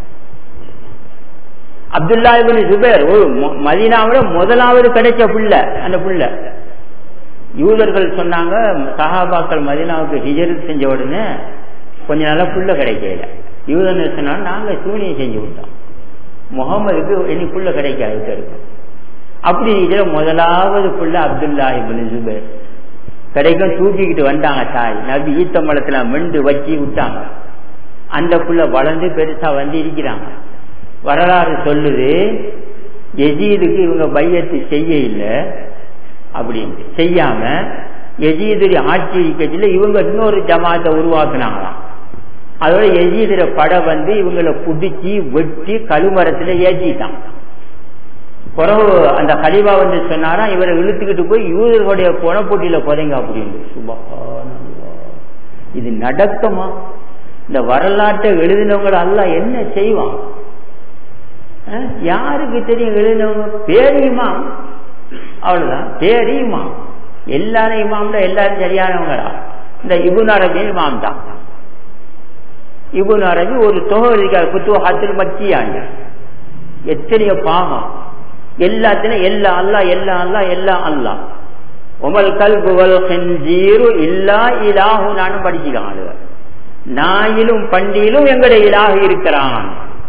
அப்துல்லா இபின் சுபேர் ஒரு மதினாவில முதலாவது கிடைச்ச புள்ள அந்த புள்ள யூதர்கள் சொன்னாங்க சஹாபாக்கள் மதினாவுக்கு ஹிஜரத் செஞ்ச உடனே கொஞ்ச நாளா புள்ள கிடைக்கல யூதன் சொன்னாங்க நாங்க சூனியம் செஞ்சு விட்டோம் முகமதுக்கு இனி புள்ள கிடைக்காது இருக்கும் அப்படி இதுல முதலாவது புள்ள அப்துல்லா இபின் சுபேர் கிடைக்கும் தூக்கிக்கிட்டு வந்தாங்க தாய் நபி ஈத்தம்பழத்துல மெண்டு வச்சு விட்டாங்க அந்த புள்ள வளர்ந்து பெருசா வந்து இருக்கிறாங்க வரலாறு சொல்லுது எஜீதுக்கு இவங்க பையத்து செய்ய இல்லை அப்படின்னு செய்யாம எஜீதுடைய ஆட்சி இருக்கச்சில இவங்க இன்னொரு ஜமாத்தை உருவாக்குனாங்களாம் அதோட எஜீதுர படை வந்து இவங்களை புடிச்சு வெட்டி கழுமரத்துல ஏற்றிட்டான் பிறகு அந்த கலிபா வந்து சொன்னாரா இவரை இழுத்துக்கிட்டு போய் யூதர்களுடைய புறப்போட்டியில புதைங்க அப்படின்னு சுபஹானல்லாஹ். இது நடக்குமா இந்த வரலாற்றை எழுதினவங்க அல்ல என்ன செய்வான் அஹ், யாருக்கு தெரியும் எழுதினவங்க பேரியுமா அவ்வளவுதான் பேரியுமா எல்லாரும் இமாம்ல எல்லாரும் சரியானவங்களா இந்த இபுன் அரபி இமாம் தான் இபுன் அரபி ஒரு தொகை எழுதிக்கார் புத்துவகத்தில் மத்தியாங்க எத்தனையோ பாவம் எல்லாத்திலும் எல்லா அல்லா எல்லா அல்லா எல்லா அல்லா உமல் கல்புவல் செஞ்சீரு இல்லா இலாஹு நானும் படிச்சுக்கான் நாயிலும் பண்டியிலும் எங்களுடைய இலாக இருக்கிறான்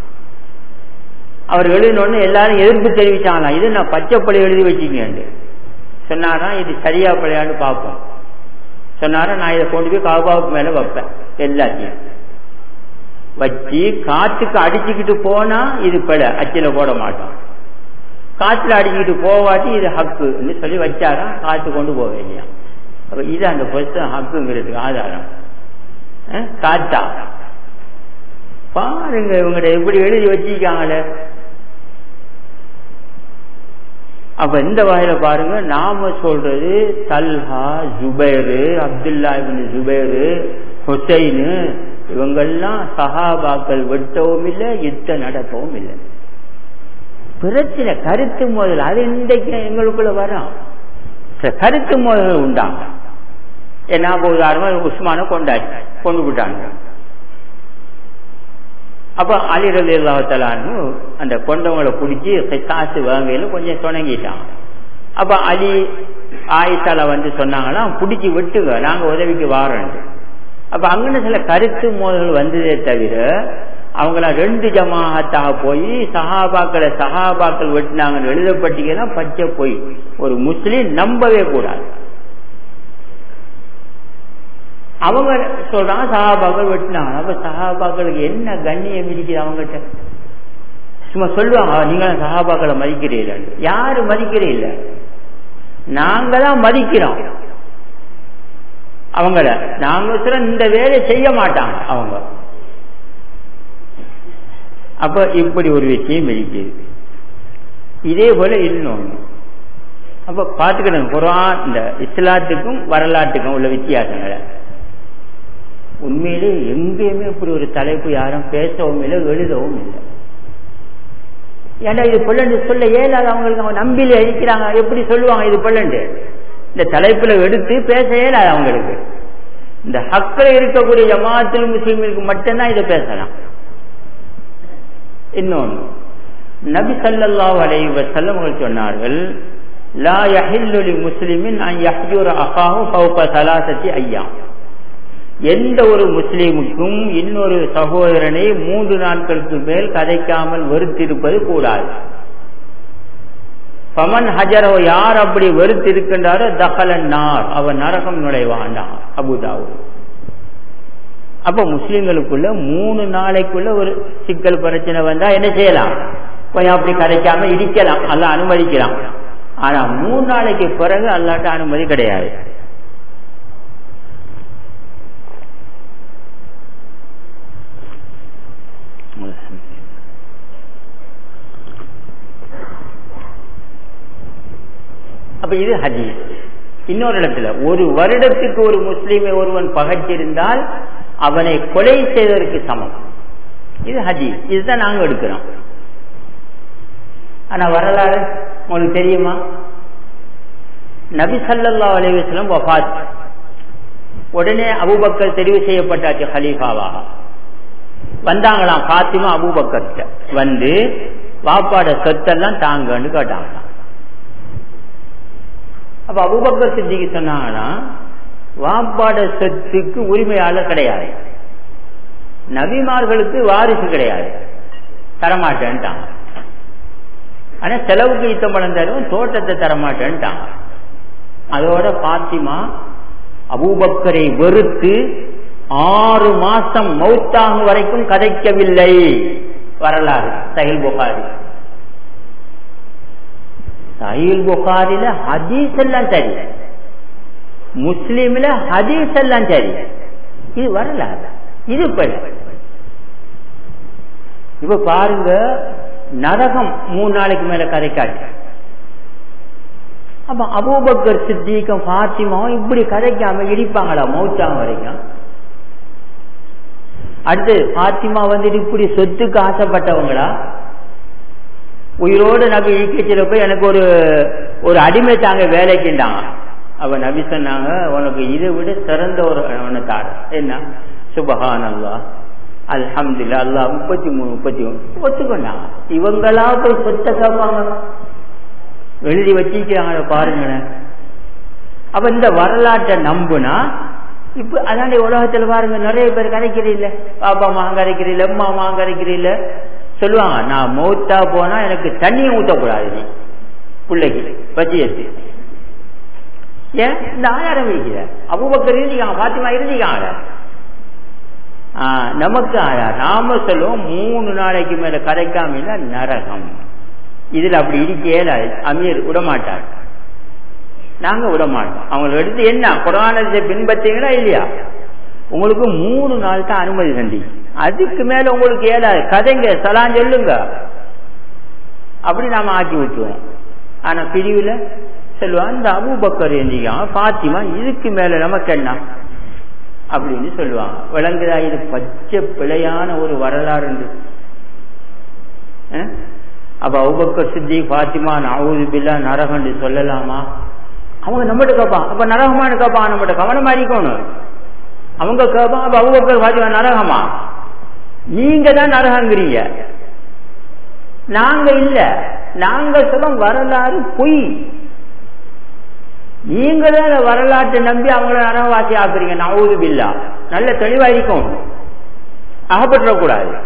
அவர் எழுதினோன்னு எல்லாரும் எதிர்ப்பு தெரிவிச்சாங்களா இது நான் பச்சைப்படி எழுதி வச்சுக்கேன் சொன்னாரா இது சரியா பழையான்னு பார்ப்போம் சொன்னாரா நான் இதை கொண்டு போய் காபாவுக்கு மேல வைப்பேன் எல்லாத்தையும் வச்சு காற்றுக்கு அடிச்சுக்கிட்டு போனா இது பிழை அச்சில போட மாட்டோம் காற்றுல அடிச்சுக்கிட்டு போவாட்டி இது ஹக்குன்னு சொல்லி வச்சாரா காற்று கொண்டு போக இல்லையா அப்ப இது அந்த புஸ்தகம் ஹக்குங்கிறதுக்கு ஆதாரம் அஹ், காத்தா பாருங்க இவங்கட எப்படி எழுதி வச்சிருக்காங்களே அப்ப இந்த வகையில பாருங்க நாம சொல்றது Talha Zubair Abdullah ibn Zubair Hussain இவங்கெல்லாம் சஹாபாக்கள் வெட்டவும் இல்லை யுத்த நடக்கவும் இல்லை பிரச்சனை கருத்து மோதல் அது இன்றைக்கு எங்களுக்குள்ள வரும் சில கருத்து மோதல் உண்டாங்க என்ன உதாரணமா உஸ்மான கொண்டாச்சு கொண்டு விட்டாங்க அப்ப அலி ரலி அல்லாஹலான்னு அந்த கொண்டவங்களை பிடிச்சி காசு வாங்கையில கொஞ்சம் சுணங்கிட்டான் அப்ப அலி ஆயிஷால வந்து சொன்னாங்கன்னா பிடிச்சி விட்டுங்க நாங்க உதவிக்கு வாரோம் அப்ப அங்கன சில கருத்து மோதல்கள் வந்ததே தவிர அவங்கள ரெண்டு ஜமாத்தாக போய் சஹாபாக்களை சஹாபாக்கள் வெட்டினாங்கன்னு எழுதப்பட்டீங்கன்னா பச்சை போய் ஒரு முஸ்லீம் நம்பவே கூடாது அவங்க சொல்றாங்க சஹாபாக்கள் வெட்டினாங்க அப்ப சஹாபாக்களுக்கு என்ன கண்ணியம் இருக்குது அவங்ககிட்ட சும்மா சொல்லுவாங்க நீங்க சஹாபாக்களை மதிக்கிறீர்கள் யாரு மதிக்கிறீல்ல நாங்க தான் மதிக்கிறோம் அவங்கள நாங்க சொல்ல இந்த வேலை செய்ய மாட்டாங்க அவங்க அப்ப இப்படி ஒரு விஷயம் இருக்குது இதே போல இன்னொன்னு அப்ப பாத்துக்கணும் குரான் இந்த இஸ்லாத்துக்கும் வரலாற்றுக்கும் உள்ள வித்தியாசங்களை உண்மையிலே எங்கேயுமே இப்படி ஒரு தலைப்பு யாரும் பேசவும் இல்லை எழுதவும் இல்லை ஏன்டா இது பொல்லண்டு சொல்ல இயலாது அவங்களுக்கு அவங்க நம்பில இருக்கிறாங்க எப்படி சொல்லுவாங்க இது பொல்லண்டு இந்த தலைப்புல எடுத்து பேச இயலாது அவங்களுக்கு இந்த ஹக்கில் இருக்கக்கூடிய ஜமாத்தில் முஸ்லீம்களுக்கு மட்டும்தான் இதை பேசலாம் இன்னொன்று நபி சல்லாஹ் அலைஹி வஸல்லம் அவர்கள் சொன்னார்கள் லா யஹில்லு லி முஸ்லிமின் அன் யஹ்ஜுர அகாஹு ஃபௌக ஸலாசத்தி அய்யாம் எந்த ஒரு முஸ்லீமுக்கும் இன்னொரு சகோதரனை மூன்று நாட்களுக்கு மேல் கதைக்காமல் வெறுத்திருப்பது கூடாது பமன் ஹஜரோ யார் அப்படி வெறுத்து இருக்கின்றாரோ தகலன் நார் அவன் நரகம் நுழைவாண்டான் அபுதாவு அப்ப முஸ்லிம்களுக்குள்ள மூணு நாளைக்குள்ள ஒரு சிக்கல் பிரச்சனை வந்தா என்ன செய்யலாம் கொஞ்சம் அப்படி கதைக்காம இடிக்கலாம் அல்ல அனுமதிக்கலாம் ஆனா மூணு நாளைக்கு பிறகு அல்லாட்ட அனுமதி கிடையாது அப்ப இது ஹதீஸ் இன்னொரு இடத்துல ஒரு வருடத்துக்கு ஒரு முஸ்லீமை ஒருவன் பகைச்சிருந்தால் அவனை கொலை செய்வதற்கு சமம் இது ஹதீஸ் இதுதான் நாங்க எடுக்கிறோம் ஆனா வரலாறு உங்களுக்கு தெரியுமா நபி சல்லா அலைவசலம் வஃத் உடனே அபுபக்கர் தெரிவு செய்யப்பட்டாச்சு ஹலீஃபாவாக வந்தாங்களாம் பாத்திமா அபுபக்கர்கிட்ட வந்து வாப்பாட சொத்தெல்லாம் தாங்கன்னு கேட்டாங்களாம் அப்ப அபுபக்கர் சித்திக்கு சொன்னாங்கன்னா வாப்பாட சொத்துக்கு உரிமையாளர் கிடையாது நபிமார்களுக்கு வாரிசு கிடையாது தரமாட்டேன்ட்டாங்க ஆனா செலவுக்கு யுத்தம் பணம் தரும் தோட்டத்தை தரமாட்டேன்ட்டாங்க அதோட பாத்திமா அபூபக்கரை வெறுத்து ஆறு மாசம் மௌத்தாகும் வரைக்கும் கதைக்கவில்லை வரலாறு சஹில் புகாரி சஹில் புகாரில ஹதீஸ் எல்லாம் சரி முஸ்லீம்ல ஹதீஸ் எல்லாம் சரி இது வரலாறு இது படி இப்ப பாருங்க நரகம் மூணு நாளைக்கு மேல கதைக்காது அப்ப அபூபக்கர் சித்திகம் பாத்திமாவும் இப்படி கதைக்காம இடிப்பாங்களா மௌத்தாங்க வரைக்கும் அடுத்து பாத்திமா வந்துட்டு இப்படி சொத்துக்கு ஆசைப்பட்டவங்களா உயிரோடு நபி இயக்கச்சில போய் எனக்கு ஒரு ஒரு அடிமை தாங்க வேலைக்குண்டாங்க அவ நபி சொன்னாங்க உனக்கு இதை விட சிறந்த ஒரு அவனை தார என்ன சுபஹான் அல்லா அல்ஹம்துல்லா அல்லா முப்பத்தி மூணு முப்பத்தி மூணு ஒத்துக்கொண்டாங்க இவங்களா போய் சொத்தை கேட்பாங்க எழுதி வச்சிருக்காங்க பாருங்களேன் அப்ப இந்த வரலாற்றை நம்புனா இப்ப அதாண்டி உலகத்துல பாருங்க நிறைய பேர் கதைக்கிறீல்ல பாப்பா மா கதைக்கிறீல்ல அம்மா மா கதைக்கிறீல்ல சொல்லுவாங்க நான் மௌத்தா போனா எனக்கு தண்ணியை ஊத்தக்கூடாது நீ பிள்ளைக்கு வச்சியத்து ஏன் இந்த ஆயாரம் இருக்கிற அபுபக்கர் இருந்தீங்க பாத்திமா இருந்தீங்க நமக்கு ஆயா நாம சொல்லுவோம் மூணு நாளைக்கு மேல கரைக்காம இல்ல நரகம் இதுல அப்படி இருக்கே அமீர் விடமாட்டார் நாங்க விட மாட்டோம் அவங்களை எடுத்து என்ன குரானத்தை பின்பற்றீங்களா இல்லையா உங்களுக்கு மூணு நாள் தான் அனுமதி தந்தி அதுக்கு மேல உங்களுக்கு ஏழாது கதைங்க சலான் சொல்லுங்க அப்படி நாம ஆக்கி விட்டுருவோம் ஆனா பிரிவுல சொல்லுவான் இந்த அபுபக்கர் எந்திக்காம பாத்திமா இதுக்கு மேல நமக்கு என்ன அப்படின்னு சொல்லுவாங்க விளங்குதா இது பச்சை பிழையான ஒரு வரலாறு அப்ப அபுபக்கர் சித்தி பாத்திமா நாவூது பில்லா நரகண்டு சொல்லலாமா அவங்க நம்மகிட்ட கேட்பான் அப்ப நரகமானு கேட்பான் நம்மகிட்ட கவனமா இருக்கணும் அவங்க கேட்பான் அப்ப அபுபக்கர் பாத்திமா நரகமா நீங்க தான் நரகங்கிறீங்க நாங்க இல்ல நாங்க சொல்ல வரலாறு பொய் நீங்க தான் வரலாற்றை நம்பி அவங்கள நரகவாசி ஆக்குறீங்க நவூது பில்லா நல்ல தெளிவா இருக்கும் அகப்பட்டுறக்கூடாது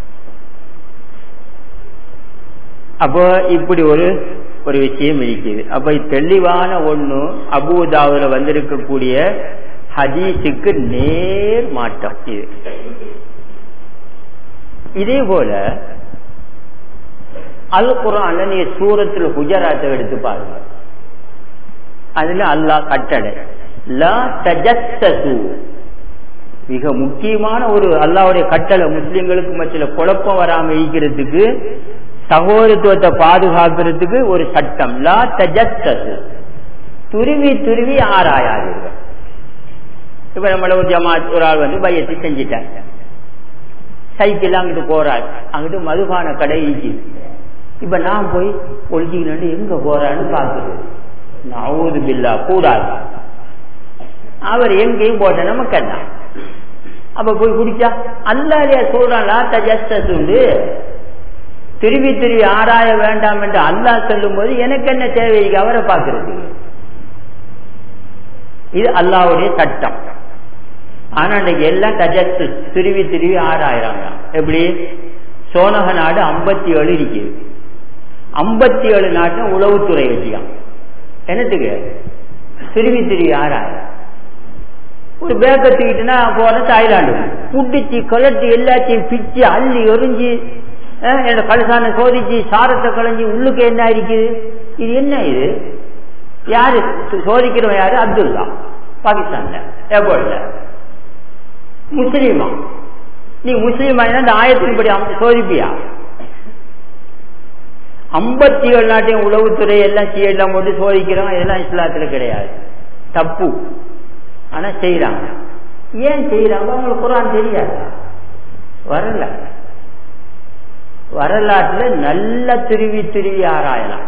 அப்போ இப்படி ஒரு ஒரு விஷயம் இருக்குது அப்ப தெளிவான ஒண்ணு அபுதாவுல வந்திருக்கக்கூடிய ஹதீஸுக்கு நேர் மாற்றம் இது இதே போல அல் குரான்ல நீங்க சூரத்துல குஜராத்தை எடுத்து பாருங்க அதுல அல்லாஹ் கட்டளை லா தஜஸ்ஸு மிக முக்கியமான ஒரு அல்லாவுடைய கட்டளை முஸ்லிம்களுக்கு மத்தியில குழப்பம் வராம இருக்கிறதுக்கு சகோதரத்துவத்தை பாதுகாக்கிறதுக்கு ஒரு சட்டம் லா தஜஸ்ஸு துருவி துருவி ஆராயாதீர்கள் இப்ப நம்மள ஒரு ஜமாத் ஒரு ஆள் வந்து பையத்தை செஞ்சிட்டாங்க சைக்கிள் அங்கிட்டு போறாள் அங்கிட்டு மதுபான கடை இருக்குது இப்ப நான் போய் ஒழிச்சிக்கிட்டு எங்க போறான்னு பாக்குறது நவுது பில்லா கூடாது அவர் எங்கேயும் போட்ட நமக்கு என்ன அப்ப போய் குடிச்சா அல்லாலியா சொல்றான் லாத்த ஜஸ்டஸ் உண்டு திரும்பி திரும்பி ஆராய வேண்டாம் என்று அல்லாஹ் சொல்லும் போது எனக்கு என்ன தேவை அவரை பார்க்கறது இது அல்லாவுடைய சட்டம் ஆனா இன்னைக்கு எல்லாம் தஜஸ்து திருவி திருவி ஆறாயிராங்க எப்படி சோனக நாடு ஐம்பத்தி ஏழு இருக்குது ஐம்பத்தி ஏழு நாட்டில் உளவுத்துறை வச்சுக்கான் என்னத்துக்கு திருவி திருவி ஆறாயிரம் ஒரு பேக்கை தூக்கிட்டுனா போறேன் தாய்லாந்து புட்டிச்சு கலட்டி எல்லாத்தையும் பிச்சு அள்ளி எரிஞ்சு என்னோட கலசான சோதிச்சு சாரத்தை களைஞ்சி உள்ளுக்கு என்ன இருக்குது இது என்ன இது யாரு சோதிக்கிறவன் யாரு அப்துல்லா பாகிஸ்தான்ல ஏர்போர்ட்ல முஸ்லீமா நீ முஸ்லீமா இந்த ஆயத்தின்படி சோதிப்பியா ஐம்பத்தி ஏழு நாட்டையும் உளவுத்துறை எல்லாம் சீஎல்லாம் போட்டு சோதிக்கிறோம் இதெல்லாம் இஸ்லாத்துல கிடையாது தப்பு ஆனா செய்யறாங்க ஏன் செய்யறாங்க அவங்களுக்கு குரான் தெரியாது வரல வரலாற்றுல நல்ல திருவி திருவி ஆராயலாம்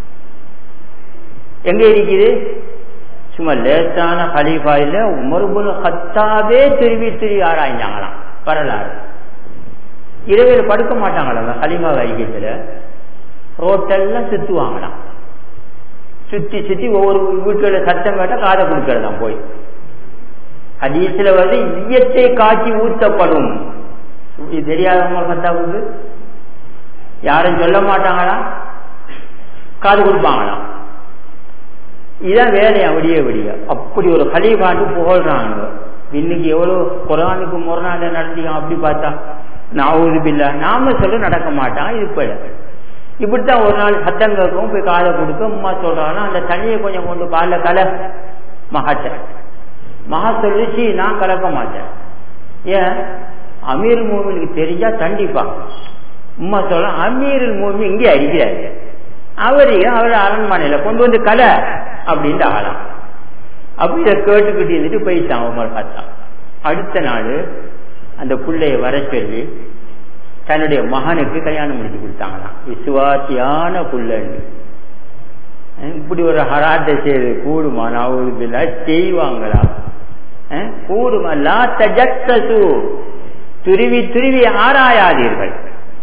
எங்க இருக்குது சும்மா லேசான ஹலீஃபா இல்ல உமர்புல் ஹத்தாவே திருவி திருவி ஆராய்ஞ்சாங்களாம் வரலாறு இரவில் படுக்க மாட்டாங்களாம் ஹலீமா வைத்தியத்துல ரோட்டெல்லாம் சுத்துவாங்களாம் சுத்தி சுத்தி ஒவ்வொரு வீட்டுல சத்தம் கேட்டா காதை கொடுக்கறதாம் போய் ஹதீஸ்ல வந்து ஈயத்தை காட்சி ஊத்தப்படும் இது தெரியாதவங்க பத்தாவுக்கு யாரும் சொல்ல மாட்டாங்களா காது கொடுப்பாங்களாம் இதான் வேலையா விடிய விடிய அப்படி ஒரு ஹலீஃபாண்டு புகழ்றாங்க இன்னைக்கு எவ்வளவு குரானுக்கு முரணால நடந்தியும் அப்படி பார்த்தா நாவூது பில்லா நாம சொல்ல நடக்க மாட்டான் இது போல இப்படித்தான் ஒரு நாள் சத்தம் கேட்கும் போய் காதை கொடுக்க அம்மா சொல்றாங்கன்னா அந்த தண்ணியை கொஞ்சம் கொண்டு கால கல மகாட்ட மகா சொல்லிச்சு நான் கலக்க மாட்டேன் ஏன் அமீர் மூவினுக்கு தெரிஞ்சா தண்டிப்பான் உம்மா சொல்ல அமீரில் மூமி இங்கே அடிக்கிறாரு அவரையும் அவர் அரண்மனையில கொண்டு வந்து கலை அப்படின்னு ஆளாம் அப்ப இதை கேட்டுக்கிட்டு இருந்துட்டு போயிட்டான் உமர் பார்த்தா அடுத்த நாள் அந்த பிள்ளைய வர சொல்லி தன்னுடைய மகனுக்கு கல்யாணம் முடிச்சு கொடுத்தாங்களாம் விசுவாசியான புள்ளன்னு இப்படி ஒரு ஹராட்டை செய்து கூடுமா நான் செய்வாங்களா கூடுமா லா தஜத்தசு துருவி துருவி ஆராயாதீர்கள்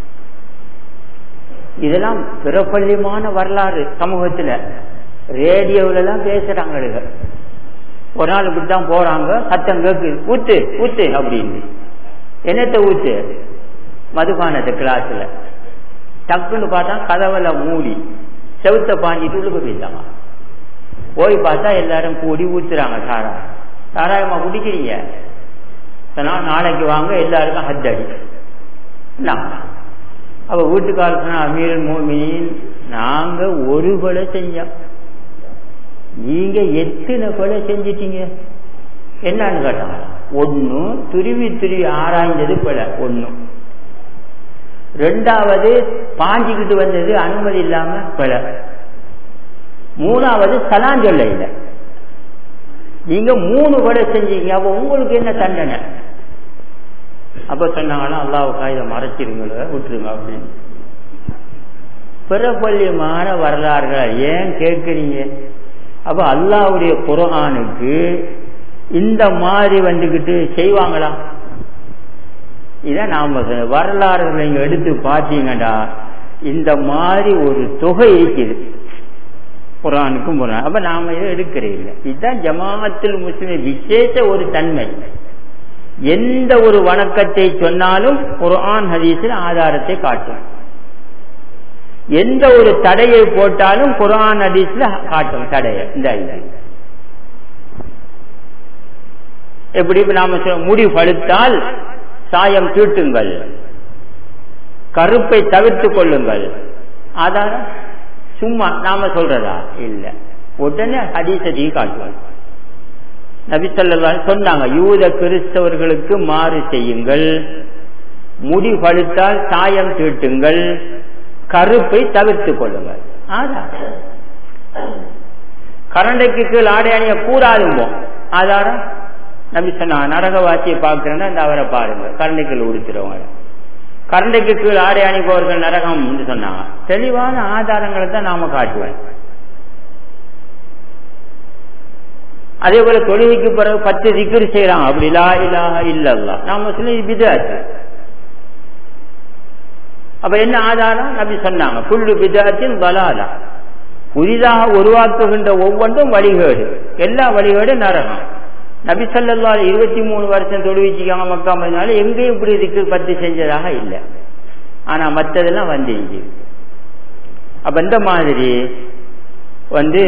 இதெல்லாம் பிரபல்யமான வரலாறு சமூகத்துல ரேடியோவில எல்லாம் பேசுறாங்க ஒரு நாள் இப்படித்தான் போறாங்க சத்தம் கேக்கு ஊத்து ஊத்து அப்படின்னு என்னத்தை ஊத்து மதுபானத்து கிளாஸ்ல டக்குன்னு பார்த்தா கதவுல மூடி செவுத்த பாஞ்சிட்டு உள்ளுக்கு போயிட்டாங்க போய் பார்த்தா எல்லாரும் கூடி ஊத்துறாங்க சாராயம் சாராயமா குடிக்கிறீங்க நாளைக்கு வாங்க எல்லாருக்கும் ஹத்தடி அவ வீட்டுக்காரர் சொன்னா அமீரன் மோமின் நாங்க ஒரு கொலை செஞ்சோம் நீங்க எத்தனை கொலை செஞ்சிட்டீங்க என்னன்னு கேட்டாங்க ஒன்னு துருவி துருவி ஆராய்ந்தது கொலை ஒன்னு ரெண்டாவது பாஞ்சிக்கிட்டு வந்தது அனுமதி இல்லாம கொலை மூணாவது சலான் சொல்ல இல்லை நீங்க மூணு கொலை செஞ்சீங்க அப்ப உங்களுக்கு என்ன தண்டனை அப்ப சொன்னாங்கன்னா அல்லாவுக்கா இதை மறைச்சிருங்கள விட்டுருங்க அப்படின்னு பிரபல்யமான வரலாறுகள் ஏன் கேட்குறீங்க அப்ப அல்லாவுடைய குரானுக்கு இந்த மாதிரி வந்துகிட்டு செய்வாங்களா இதான் நாம வரலாறுகளை நீங்க எடுத்து பார்த்தீங்கடா இந்த மாதிரி ஒரு தொகை இருக்குது குரானுக்கும் குரான் அப்ப நாம இதை எடுக்கிறே இல்லை இதுதான் ஜமாத்தில் முஸ்லிம் விசேஷ ஒரு தன்மை எந்த ஒரு வணக்கத்தை சொன்னாலும் குரான் ஹதீஸில் ஆதாரத்தை காட்டும் எந்த ஒரு தடையை போட்டாலும் குரான் ஹதீஸ்ல காட்டும் தடைய இந்த இது எப்படி நாம முடி பழுத்தால் சாயம் தீட்டுங்கள் கருப்பை தவிர்த்து கொள்ளுங்கள் ஆதாரம் சும்மா நாம சொல்றதா இல்ல உடனே ஹதீசதி காட்டுவாங்க நபிசல்லா சொன்னாங்க யூத கிறிஸ்தவர்களுக்கு மாறு செய்யுங்கள் முடி பழுத்தால் சாயம் தீட்டுங்கள் கருப்பை தவிர்த்துக் கொள்ளுங்கள் ஆதாரம் கரண்டைக்கு கீழ் ஆடை அணிய கூடாதும்போ ஆதாரம் நபி சொன்னா நரகவாசியை பார்க்கிறேன்னா இந்த அவரை பாருங்க கரண்டைக்குள் உடுத்துறவங்க கரண்டைக்கு கீழ் ஆடை அணிபவர்கள் நரகம் சொன்னாங்க தெளிவான ஆதாரங்களை தான் நாம காட்டுவேன் அதே போல தொழுகைக்கு பிறகு பத்து திக்கர் செய்யறாங்க அப்படி லா இலாஹ இல்லல்லா நாம சொல்லி பிதாச்சு அப்ப என்ன ஆதாரம் அப்படி சொன்னாங்க புல்லு பிதாத்தின் பலாலா புதிதாக உருவாக்குகின்ற ஒவ்வொன்றும் வழிகேடு எல்லா வழிகேடு நரகம் நபி சொல்லா இருபத்தி மூணு வருஷம் தொழுவிச்சிக்காம மக்கா மதினால எங்கேயும் இப்படி இதுக்கு பத்து செஞ்சதாக இல்லை ஆனா மற்றதெல்லாம் வந்துருச்சு அப்ப இந்த மாதிரி வந்து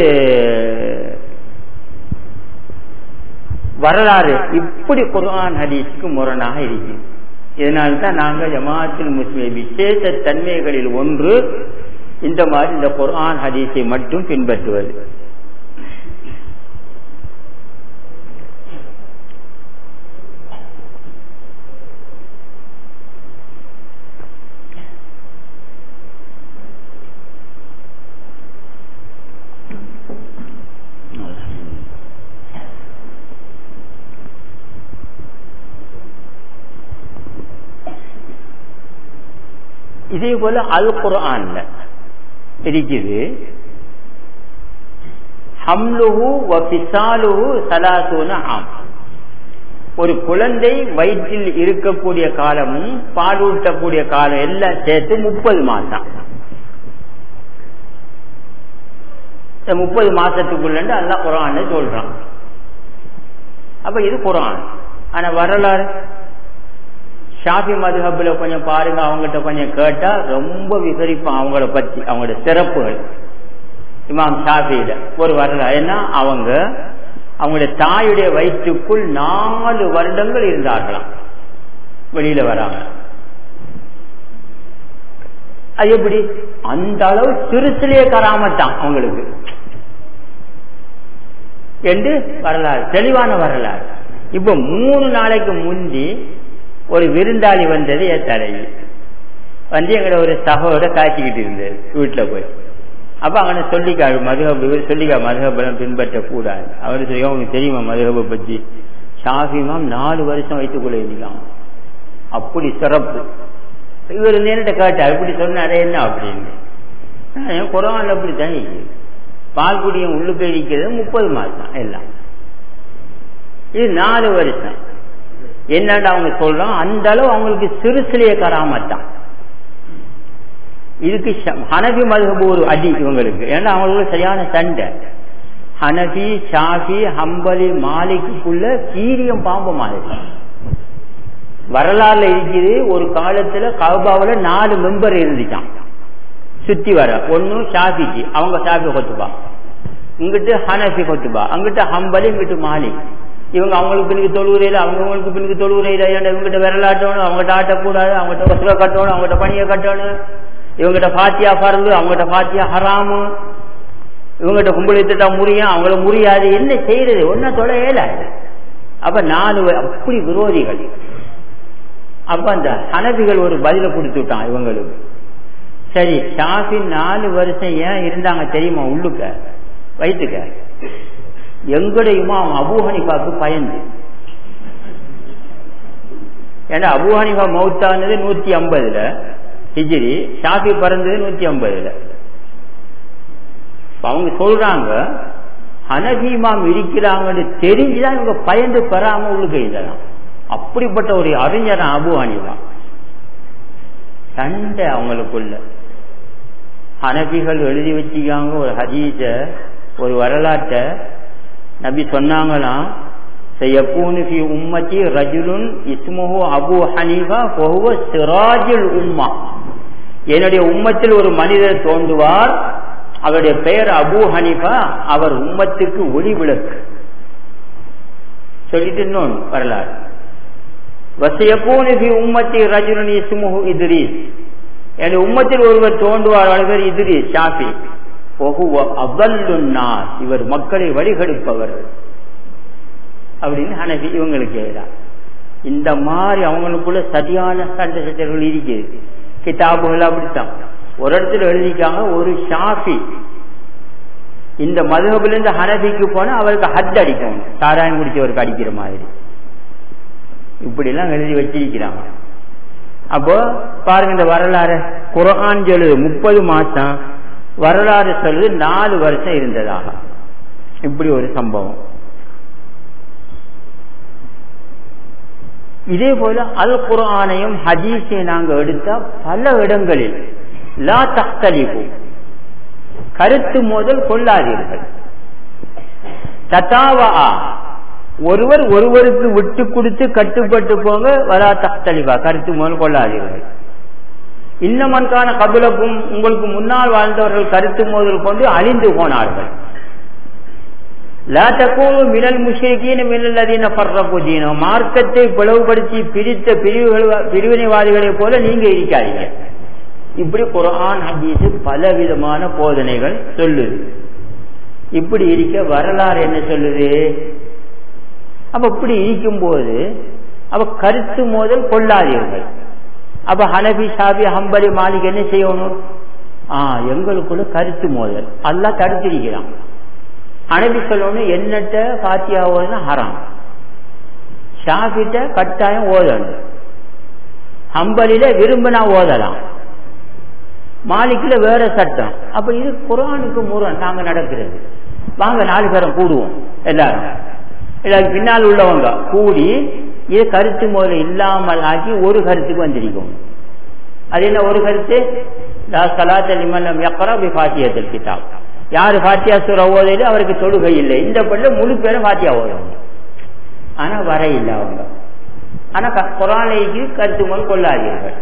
வரலாறு இப்படி குர்ஆன் ஹதீஸ்க்கு முரணாக இருக்கு இதனால்தான் நாங்க ஜமாத்தில் முஸ்லிம் விசேஷ தன்மைகளில் ஒன்று இந்த மாதிரி இந்த குர்ஆன் ஹதீஸை மட்டும் பின்பற்றுவது இதே போல அல் குர்ஆன்ல இருக்குது ஹம்லுஹு வ ஃபிசாலுஹு சலாசூன ஆம் ஒரு குழந்தை வயிற்றில் இருக்கக்கூடிய காலமும் பாலூட்டக்கூடிய காலம் எல்லாம் சேர்த்து முப்பது மாசம் இந்த முப்பது மாசத்துக்குள்ள அல்லா குரான் சொல்றான் அப்ப இது குரான் ஆனா வரலாறு ஷாஃபி மதுஹப்ல கொஞ்சம் பாருங்க அவங்ககிட்ட கொஞ்சம் கேட்டா ரொம்ப விவரிப்பான் அவங்கள பத்தி அவங்களோட சிறப்புகள் இமாம் ஷாஃபியில ஒரு வரலாறு ஏன்னா அவங்க அவங்களுடைய தாயுடைய வயிற்றுக்குள் நாலு வருடங்கள் இருந்தார்களாம் வெளியில வராங்க அது எப்படி அந்த அளவு சிறுசிலே கராமத்தான் அவங்களுக்கு என்று வரலாறு தெளிவான வரலாறு இப்ப மூணு நாளைக்கு முந்தி ஒரு விருந்தாளி வந்தது என் தலைவி வந்து எங்கட ஒரு சகோட காய்ச்சிக்கிட்டு இருந்தது வீட்டுல போய் அப்ப அவனை சொல்லிக்காரு மதுகப் இவர் சொல்லிக்கா மதுகபலம் பின்பற்ற கூடாது அவரு சொல்லி அவனுக்கு தெரியுமா மதுகபை பத்தி ஷாஃபிமாம் நாலு வருஷம் வைத்துக்கொள்ள இருந்திருக்கான் அப்படி சிறப்பு இவர் நேரிட்ட கேட்டார் இப்படி சொன்னாரே என்ன அப்படின்னு நான் குரான்ல அப்படி தான் இருக்குது பால் குடியும் உள்ளுக்கு இருக்கிறது முப்பது மாசம் எல்லாம் இது நாலு வருஷம் என்னன்னு அவங்க சொல்றோம் அந்த அளவு அவங்களுக்கு சிறு சிறிய கராமத்தான் இதுக்கு ஹனபி மதுகபு ஒரு அடி இவங்களுக்கு ஏன்னா அவங்களுக்கு சரியான சண்டை ஹனபி ஷாஃபி ஹம்பலி மாலிக்குள்ள கீரியம் பாம்பு மாதிரி வரலாறுல இருக்குது ஒரு காலத்துல கவுபாவில நாலு மெம்பர் இருந்துச்சான் சுத்தி வர ஒன்னு ஷாஃபிக்கு அவங்க ஷாஃபி கொத்துபா இங்கிட்டு ஹனஃபி கொத்துபா அங்கிட்ட ஹம்பலி இங்கிட்டு மாலிக் இவங்க அவங்களுக்கு பின்னுக்கு தொழுவுரையில அவங்களுக்கு பின்னுக்கு தொழுவுரையில இவங்கிட்ட விரலாட்டணும் அவங்ககிட்ட ஆட்டக்கூடாது அவங்ககிட்ட வசூல கட்டணும் அவங்ககிட்ட பணியை கட்டணும் இவங்கிட்ட பாத்தியா பறந்து அவங்ககிட்ட பாத்தியா ஹராமு இவங்கிட்ட கும்பலை திட்டா முறியும் அவங்கள முடியாது என்ன செய்யறது ஒன்ன தொலை இயலாது அப்ப நாலு அப்படி விரோதிகள் அப்ப அந்த ஹனபிகள் ஒரு பதில கொடுத்துட்டான் இவங்களுக்கு சரி ஷாஃபி நாலு வருஷம் ஏன் இருந்தாங்க தெரியுமா உள்ளுக்க வயிற்றுக்க எங்கடையுமா அவன் அபூஹனிஃபாக்கு பயந்து ஏன்னா அபூஹனிஃபா மௌத்தானது நூத்தி ஐம்பதுல ஹிஜிரி ஷாஃபி பிறந்தது நூத்தி ஐம்பதுல அவங்க சொல்றாங்க ஹனபீமாம் இருக்கிறாங்கன்னு தெரிஞ்சுதான் இவங்க பயந்து பெறாம உள்ளுக்க இதெல்லாம் அப்படிப்பட்ட ஒரு அறிஞர் அபு அனிவா சண்டை அவங்களுக்குள்ள ஹனபிகள் எழுதி வச்சுக்காங்க ஒரு ஹதீஸ ஒரு வரலாற்றை நபி சொன்னாங்களாம் செய்யப்பூனு ஃபி உம்மத்தி ரஜுலுன் இஸ்முஹு அபு ஹனீஃபா ஃபஹுவ சிராஜுல் உம்மா என்னுடைய உம்மத்தில் ஒரு மனிதர் தோன்றுவார் அவருடைய பெயர் அபு ஹனீஃபா அவர் உம்மத்திற்கு ஒளி விளக்கு சொல்லிட்டு இன்னொன்று வரலாறு வசையப்பூனு ஃபி உம்மத்தி ரஜுலுன் இஸ்முஹு இத்ரீஸ் என்னுடைய உம்மத்தில் ஒருவர் தோன்றுவார் அவர் இத்ரீஸ் ஷாஃபி அபல்லுன்னார் இவர் மக்களை வழிகெடுப்பவர் அப்படின்னு ஹனபி இவங்களுக்கு எழுதார் இந்த மாதிரி அவங்களுக்குள்ள சரியான சண்டை சச்சரவுகள் இருக்குது கிதாபுகள் அப்படித்தான் ஒரு இடத்துல எழுதிக்காங்க ஒரு ஷாஃபி இந்த மதுகபுல இருந்து ஹனபிக்கு போனா அவருக்கு ஹத் அடிக்கணும் சாராயம் குடிச்சவருக்கு அடிக்கிற மாதிரி இப்படி எல்லாம் எழுதி வச்சிருக்கிறாங்க அப்போ பாருங்க இந்த வரலாறு குரான் சொல்லுது முப்பது மாசம் வரலாறு சொல்லுது நாலு வருஷம் இருந்ததாக இப்படி ஒரு சம்பவம் இதே போல அல் குரானையும் ஹதீஸை நாங்க எடுத்தா பல இடங்களில் லா தக்தலிபு கருத்து மோதல் கொள்ளாதீர்கள் தத்தாவா ஒருவர் ஒருவருக்கு விட்டு கொடுத்து கட்டுப்பட்டு போங்க வரா தக்தலிபா கருத்து மோதல் கொள்ளாதீர்கள் இன்னமன்கான கபிலக்கும் உங்களுக்கு முன்னால் வாழ்ந்தவர்கள் கருத்து மோதல் கொண்டு அழிந்து போனார்கள் மினல் முஷேக்கின் மினல் அதீன பர்றபுதீனோ மார்க்கத்தை பிளவுபடுத்தி பிரித்த பிரிவுகள் பிரிவினைவாதிகளைப் போல நீங்க இருக்காதீங்க இப்படி குரான் ஹதீஸ் பல விதமான போதனைகள் சொல்லுது இப்படி இருக்க வரலாறு என்ன சொல்லுது அப்ப இப்படி இருக்கும்போது அப்ப கருத்து மோதல் கொள்ளாதீர்கள் அப்ப ஹனபி ஷாபி ஹம்பலி மாலிக் என்ன செய்யணும் ஆஹ் எங்களுக்குள்ள கருத்து மோதல் அல்லா தடுத்திருக்கிறான் ஹனபி சொல்லணும் என்னட்ட பாத்தியா ஓதுனா ஹராம் ஷாஃபிட்ட கட்டாயம் ஓதணும் ஹம்பலில விரும்பினா ஓதலாம் மாலிக்ல வேற சட்டம் அப்ப இது குரானுக்கு முரண் நாங்க நடக்கிறது வாங்க நாலு பேரும் கூடுவோம் எல்லாரும் எல்லாரும் பின்னால் உள்ளவங்க கூடி இது கருத்து முதல்ல இல்லாமல் ஆக்கி ஒரு கருத்துக்கு வந்திருக்கும் அது என்ன ஒரு கருத்து பாத்தியத்தில் கிட்டாப் யாரு பாத்தியா சுர ஓதையில அவருக்கு தொழுகை இல்லை இந்த பள்ள முழு பேரும் பாத்தியா ஓதுவாங்க ஆனா வர இல்லை அவங்க ஆனா குரானைக்கு கருத்து முதல் கொள்ளாதீர்கள்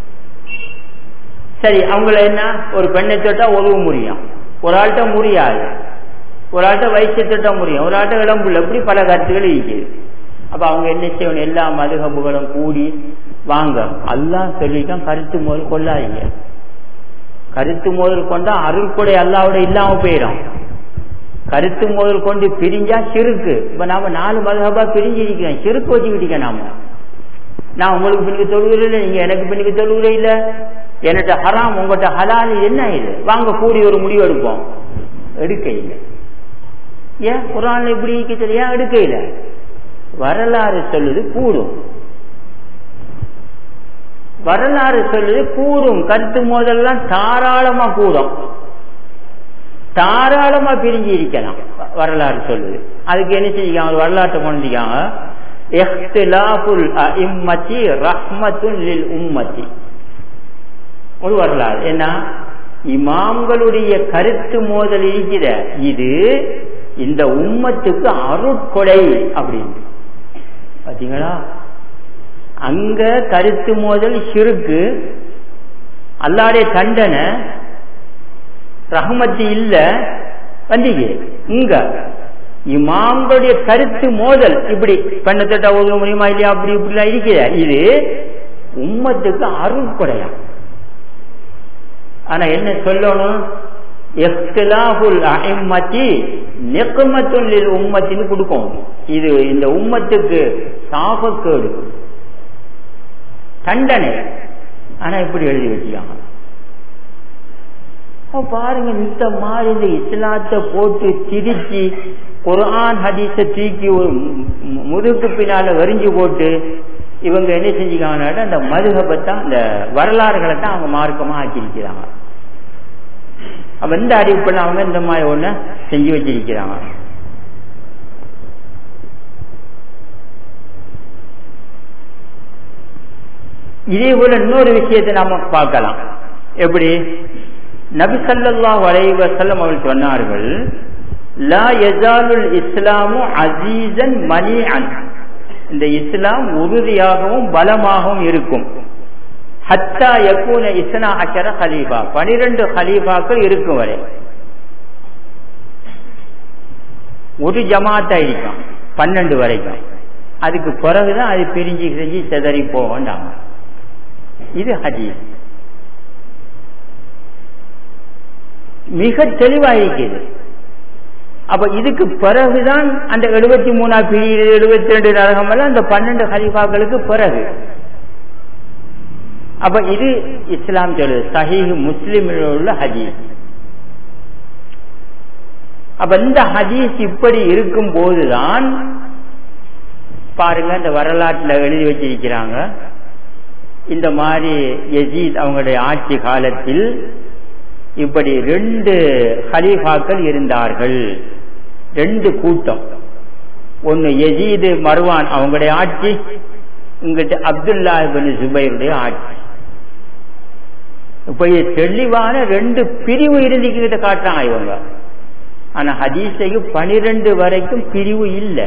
சரி அவங்கள என்ன ஒரு பெண்ணை தொட்டா உதவ முடியும் ஒரு ஆள்கிட்ட முடியாது ஒரு ஆள்கிட்ட வயசு தொட்டா முடியும் ஒரு ஆள்கிட்ட இளம்புள்ள இப்படி பல கருத்துக்கள் இருக்குது அப்ப அவங்க என்ன செய்யணும் எல்லா மதுகபுகளும் கூடி வாங்க அல்லாஹ் சொல்லிட்டான் கருத்து மோதல் கொள்ளாதீங்க கருத்து மோதல் கொண்டா அருள்கொடை அல்லாவோட இல்லாம போயிடும் கருத்து மோதல் கொண்டு பிரிஞ்சா சிறுக்கு இப்ப நாம நாலு மதுகபா பிரிஞ்சிருக்கிறோம் சிறுக்கு வச்சுக்கிட்டீங்க நாம நான் உங்களுக்கு பின்னுக்கு தொழுகிற இல்லை நீங்க எனக்கு பின்னுக்கு தொழுகிற இல்ல என்கிட்ட ஹராம் உங்கள்கிட்ட ஹலால் என்ன இது வாங்க கூடி ஒரு முடிவு எடுப்போம் எடுக்க இல்லை ஏன் குரான்ல இப்படி இருக்குது ஏன் எடுக்க இல்லை வரலாறு சொல்லுது கூடும் வரலாறு சொல்லுது கூடும் கருத்து மோதல்லாம் தாராளமா கூடும் தாராளமா பிரிஞ்சு இருக்கலாம் வரலாறு சொல்லுது அதுக்கு என்ன செஞ்சுக்காங்க வரலாற்றை கொண்டிருக்காங்க இஹ்திலாஃபுல் அஇம்மத்தி ரஹ்மத்துன் லில் உம்மத்தி ஒரு வரலாறு என்ன இமாம்களுடைய கருத்து மோதல் இருக்கிற இது இந்த உம்மத்துக்கு அருட்கொடை அப்படின்னு பாத்தீங்களா அங்க கருத்து மோதல் சிறுக்கு அல்லாடைய தண்டனை ரஹமத்து இல்ல வந்தீங்க இங்க இமாம்களுடைய கருத்து மோதல் இப்படி பெண்ணத்திட்ட ஒதுக்க முடியுமா இல்லையா அப்படி இப்படிலாம் இருக்கிற இது உம்மத்துக்கு அருட்கொடையா ஆனா என்ன சொல்லணும் எஃப்திலாஹுல் அஹிம்மத்தி நெக்குமத்துன் உம்மத்தின்னு கொடுக்கும் இது இந்த உம்மத்துக்கு சாபக்கேடு தண்டனை ஆனா இப்படி எழுதி வச்சுக்காங்க பாருங்க இந்த மாதிரி இந்த இஸ்லாத்தை போட்டு திரிச்சு குரான் ஹதீஸ தூக்கி ஒரு முதுகு பின்னால வரிஞ்சு போட்டு இவங்க என்ன செஞ்சுக்காங்கன்னா அந்த மதுகபத்தான் அந்த வரலாறுகளை தான் அவங்க மார்க்கமா ஆக்கியிருக்கிறாங்க அப்ப இந்த அறிவிப்பில் அவங்க இந்த மாதிரி ஒண்ணு செஞ்சு வச்சிருக்கிறாங்க இதே போல இன்னொரு விஷயத்தை நாம பார்க்கலாம் எப்படி நபி சல்லா வளைவ செல்லம் அவர்கள் சொன்னார்கள் லா எஜாலுல் இஸ்லாமு அசீசன் மணி இந்த இஸ்லாம் உறுதியாகவும் பலமாகவும் இருக்கும் ஹத்தா யக்கூன இஸ்னா அஷர ஹலீஃபா பனிரெண்டு ஹலீஃபாக்கள் இருக்கும் வரை ஒரு ஜமாத்தா இருக்கும் பன்னெண்டு வரைக்கும் அதுக்கு பிறகுதான் அது பிரிஞ்சு பிரிஞ்சு செதறி போகண்டாங்க இது ஹதீஸ் மிக தெளிவாயிருக்கிறது அப்ப இதுக்கு பிறகுதான் அந்த எழுபத்தி மூணா பிரிவு எழுபத்தி ரெண்டு நரகம் எல்லாம் அந்த பன்னெண்டு ஹலிஃபாக்களுக்கு பிறகு அப்ப இது இஸ்லாம் சொல்லுது சஹீஹ் முஸ்லிமில் உள்ள ஹதீஸ் அப்ப இந்த ஹதீஸ் இப்படி இருக்கும் போதுதான் பாருங்க இந்த வரலாற்றுல எழுதி வச்சிருக்கிறாங்க இந்த மாதிரி யசீத் அவங்களுடைய ஆட்சி காலத்தில் இப்படி ரெண்டு ஹலீஃபாக்கள் இருந்தார்கள் ரெண்டு கூட்டம் ஒன்னு யசீது மர்வான் அவங்களுடைய ஆட்சி இங்கிட்ட அப்துல்லா ஜுபைருடைய ஆட்சி இப்ப தெளிவான ரெண்டு பிரிவு இருந்துக்கிட்ட காட்டுறாங்க இவங்க ஆனா ஹதீஸைக்கு பனிரெண்டு வரைக்கும் பிரிவு இல்லை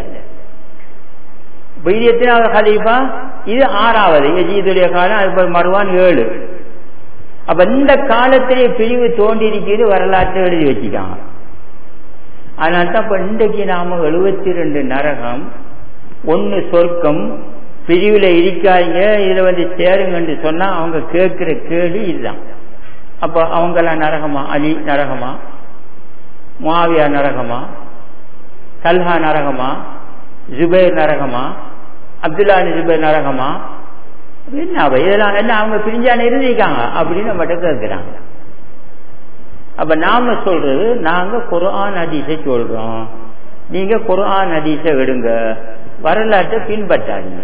இது எத்தனாவது ஹலீஃபா இது ஆறாவது யஜீதுடைய காலம் அது மறுவான் ஏழு அப்ப இந்த காலத்திலே பிரிவு தோண்டி இருக்கிறது வரலாற்றை எழுதி வச்சுக்காங்க அதனால தான் இப்ப இன்றைக்கு நாம எழுபத்தி ரெண்டு நரகம் ஒன்னு சொர்க்கம் பிரிவுல இருக்காங்க இதுல வந்து சேருங்கன்னு சொன்னா அவங்க கேட்கிற கேள்வி இதுதான் அப்ப அவங்கெல்லாம் நரகமா அலி நரகமா மாவியா நரகமா கல்ஹா நரகமா ஜுபேர் நரகமா அப்துல்லா ஜுபேர் நரகமா என்ன அவ இதெல்லாம் என்ன அவங்க பிரிஞ்சான இருந்திருக்காங்க அப்படின்னு நம்மகிட்ட கேட்கிறாங்க அப்ப நாம சொல்றது நாங்க குரான் ஹதீஸை சொல்றோம் நீங்க குரான் ஹதீஸை விடுங்க வரலாற்றை பின்பற்றாதீங்க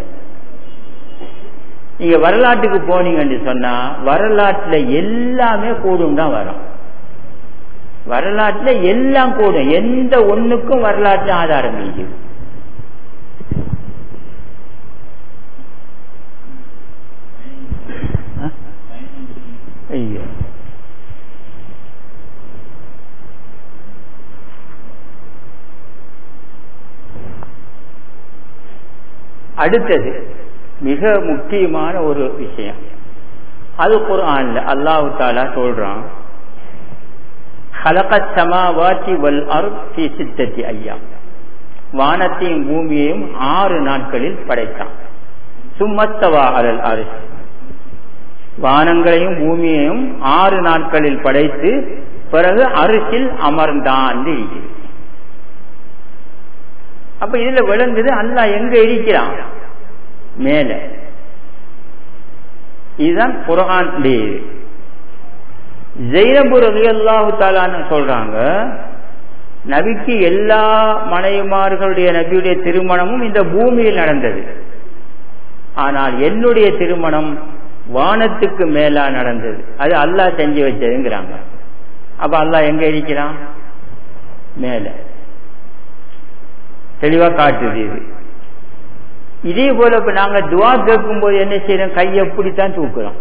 நீங்க வரலாற்றுக்கு போனீங்கன்னு சொன்னா வரலாற்றுல எல்லாமே கூடும் தான் வரும் வரலாற்றுல எல்லாம் கூடும் எந்த ஒண்ணுக்கும் வரலாற்று ஆதாரம் இருக்குது ஐயோ அடுத்தது மிக முக்கியமான ஒரு விஷயம் அது குரான்ல அல்லாஹு தாலா சொல்றான் ஹலகத் சமாவாத்தி வல் அருத்தி சித்தத்தி ஐயா வானத்தையும் பூமியையும் ஆறு நாட்களில் படைத்தான் சும்மத்தவா அலல் அரிசி வானங்களையும் பூமியையும் ஆறு நாட்களில் படைத்து பிறகு அரிசில் அமர்ந்தான் அப்ப இதுல விளங்குது அல்லா எங்க இருக்கிறான் மேல இதுதான் குரான் ஜெயினபு ரலியல்லாஹு தாலான்னு சொல்றாங்க நபிக்கு எல்லா மனைவிமார்களுடைய நபியுடைய திருமணமும் இந்த பூமியில் நடந்தது ஆனால் என்னுடைய திருமணம் வானத்துக்கு மேலா நடந்தது அது அல்லாஹ் செஞ்சு வச்சதுங்கிறாங்க அப்ப அல்லாஹ் எங்க இருக்கிறான் மேல தெளிவா காட்டுது இது இதே போல இப்ப நாங்க துவா கேட்கும் போது என்ன செய்யறோம் கையை எப்படித்தான் தூக்குறோம்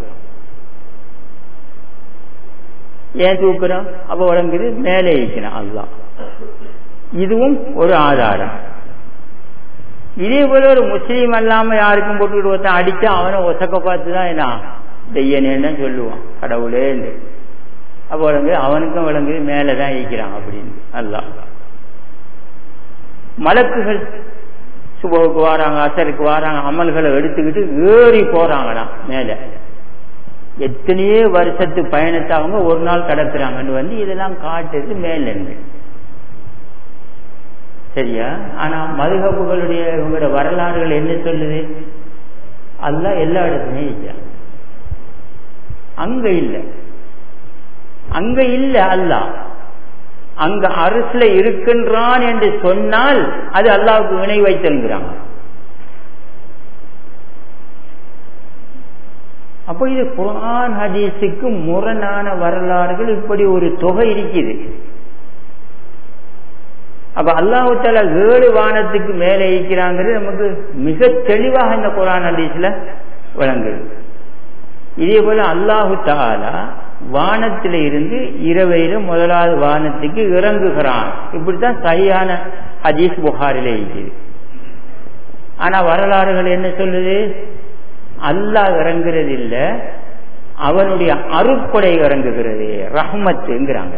ஏன் தூக்குறோம் அப்ப உடங்குது மேலே இருக்கிறான் அல்லாஹ் இதுவும் ஒரு ஆதாரம் இதே போல ஒரு முஸ்லீம் அல்லாம யாருக்கும் போட்டுக்கிட்டு ஒருத்தன் அடிச்சா அவனை ஒசக்க பார்த்து தான் என்ன தெய்யனேன்னு சொல்லுவான் கடவுளே அப்ப விளங்கு அவனுக்கும் விளங்குது மேலதான் இருக்கிறான் அப்படின்னு அல்லாஹ் மலக்குகள் சுபவுக்கு வராங்க அசருக்கு வராங்க அமல்களை எடுத்துக்கிட்டு ஏறி போறாங்களாம் மேல எத்தனையோ வருஷத்து பயணத்தை அவங்க ஒரு நாள் கடத்துறாங்கன்னு வந்து இதெல்லாம் காட்டுறது மேலிருந்து சரியா ஆனா மதுகப்புகளுடைய இவங்களோட வரலாறுகள் என்ன சொல்லுது அல்ல எல்லா இடத்துலயும் இருக்கிறான் அங்க இல்ல அங்க இல்ல அல்ல அங்க அரசுல இருக்கின்றான் என்று சொன்னால் அது அல்லாவுக்கு வினை வைத்தல்கிறாங்க அப்போ இது குரான் ஹதீஸுக்கு முரணான வரலாறுகள் இப்படி ஒரு தொகை இருக்குது அப்ப அல்லாஹு தாலா ஏழு வானத்துக்கு மேலே இருக்கிறாங்கிறது நமக்கு மிக தெளிவாக இந்த குரான் ஹதீஸ்ல விளங்குது இதே போல அல்லாஹு தாலா வானத்தில இருந்து இரவையில முதலாவது வானத்துக்கு இறங்குகிறான் இப்படித்தான் சரியான ஹதீஸ் புகாரில இருக்குது ஆனா வரலாறுகள் என்ன சொல்லுது அல்லாஹ் இறங்குறது இல்ல அவனுடைய அருப்படை இறங்குகிறது ரஹ்மத்துங்கிறாங்க